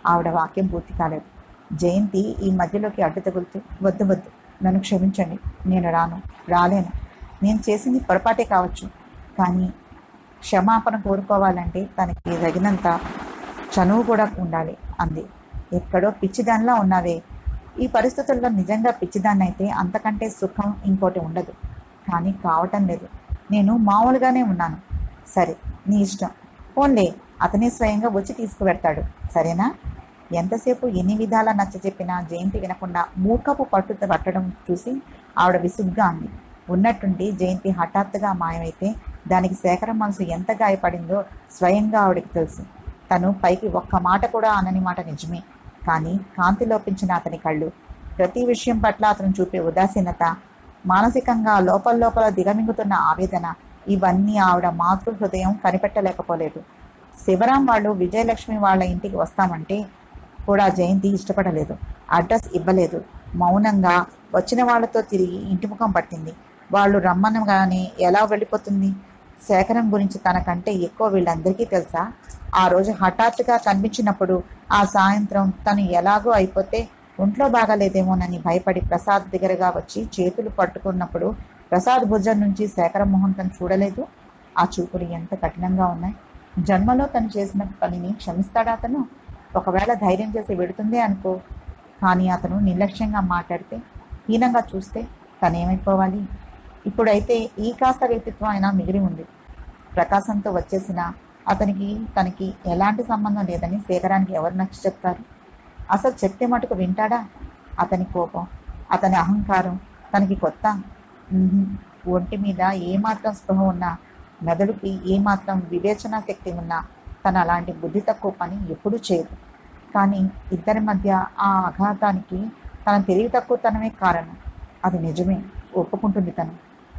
ఆవిడ వాక్యం పూర్తి కాలేదు జయంతి ఈ మధ్యలోకి అడ్డు తగులుతూ వద్దు వద్దు నన్ను క్షమించండి నేను రాను రాలేను నేను చేసింది పొరపాటే కావచ్చు కానీ క్షమాపణ కోరుకోవాలంటే తనకి తగినంత చనువు కూడా ఉండాలి అంది ఎక్కడో పిచ్చిదానిలా ఉన్నావే ఈ పరిస్థితుల్లో నిజంగా పిచ్చిదాన్నైతే అంతకంటే సుఖం ఇంకోటి ఉండదు కానీ కావటం లేదు నేను మామూలుగానే ఉన్నాను సరే నీ ఇష్టం పోన్లే అతనే స్వయంగా వచ్చి తీసుకువెడతాడు సరేనా ఎంతసేపు ఎన్ని విధాలా నచ్చ చెప్పినా జయంతి వినకుండా మూకపు పట్టు పట్టడం చూసి ఆవిడ విసుగ్గా అంది ఉన్నట్టుండి జయంతి హఠాత్తుగా మాయమైతే దానికి శేఖరం మనసు ఎంత గాయపడిందో స్వయంగా ఆవిడకి తెలుసు తను పైకి ఒక్క మాట కూడా అనని మాట నిజమే కానీ కాంతి లోపించిన అతని కళ్ళు ప్రతి విషయం పట్ల అతను చూపే ఉదాసీనత మానసికంగా లోపల లోపల దిగమింగుతున్న ఆవేదన ఇవన్నీ ఆవిడ మాతృ హృదయం కనిపెట్టలేకపోలేదు శివరాం వాళ్ళు విజయలక్ష్మి వాళ్ళ ఇంటికి వస్తామంటే కూడా జయంతి ఇష్టపడలేదు అడ్రస్ ఇవ్వలేదు మౌనంగా వచ్చిన వాళ్ళతో తిరిగి ఇంటి ముఖం పట్టింది వాళ్ళు రమ్మనగానే ఎలా వెళ్ళిపోతుంది శేఖరం గురించి తనకంటే ఎక్కువ వీళ్ళందరికీ తెలుసా ఆ రోజు హఠాత్తుగా కనిపించినప్పుడు ఆ సాయంత్రం తను ఎలాగో అయిపోతే ఒంట్లో బాగాలేదేమోనని భయపడి ప్రసాద్ దగ్గరగా వచ్చి చేతులు పట్టుకున్నప్పుడు ప్రసాద్ భుజం నుంచి శేఖరం మొహం తను చూడలేదు ఆ చూపులు ఎంత కఠినంగా ఉన్నాయి జన్మలో తను చేసిన పనిని క్షమిస్తాడా అతను ఒకవేళ ధైర్యం చేసి వెడుతుందే అనుకో కానీ అతను నిర్లక్ష్యంగా మాట్లాడితే హీనంగా చూస్తే తనేమైపోవాలి ఇప్పుడైతే ఈ కాస్త వ్యక్తిత్వం అయినా మిగిలి ఉంది ప్రకాశంతో వచ్చేసిన అతనికి తనకి ఎలాంటి సంబంధం లేదని శేఖరానికి ఎవరు నచ్చి చెప్తారు అసలు చెప్తే మటుకు వింటాడా అతని కోపం అతని అహంకారం తనకి కొత్త ఉహుం. ఒంటి మీద ఏమాత్రం స్పృహ ఉన్నా మెదడుకి ఏమాత్రం వివేచన శక్తి ఉన్నా తను అలాంటి బుద్ధి తక్కువ పని ఎప్పుడూ చేయదు కానీ ఇద్దరి మధ్య ఆ అఘాతానికి తన తెలివి తక్కువతనమే కారణం అది నిజమే ఒప్పుకుంటుంది తను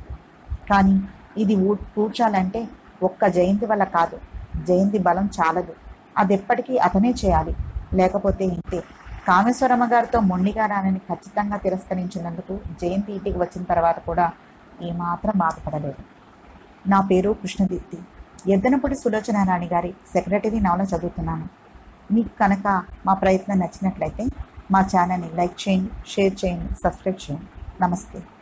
కానీ ఇది ఊ- పూడ్చాలంటే ఒక్క జయంతి వల్ల కాదు జయంతి బలం చాలదు అది ఎప్పటికీ అతనే చేయాలి లేకపోతే ఇంతే కామేశ్వరమ్మ గారితో మొండిగా రానని ఖచ్చితంగా తిరస్కరించినందుకు జయంతి ఇంటికి వచ్చిన తర్వాత కూడా ఏమాత్రం బాధపడలేదు నా పేరు కృష్ణదీప్తి ఎద్దనపూడి సులోచన రాణి గారి సెక్రటరీ నవల చదువుతున్నాను మీకు కనుక మా ప్రయత్నం నచ్చినట్లయితే మా ఛానల్ని లైక్ చేయండి షేర్ చేయండి సబ్స్క్రైబ్ చేయండి నమస్తే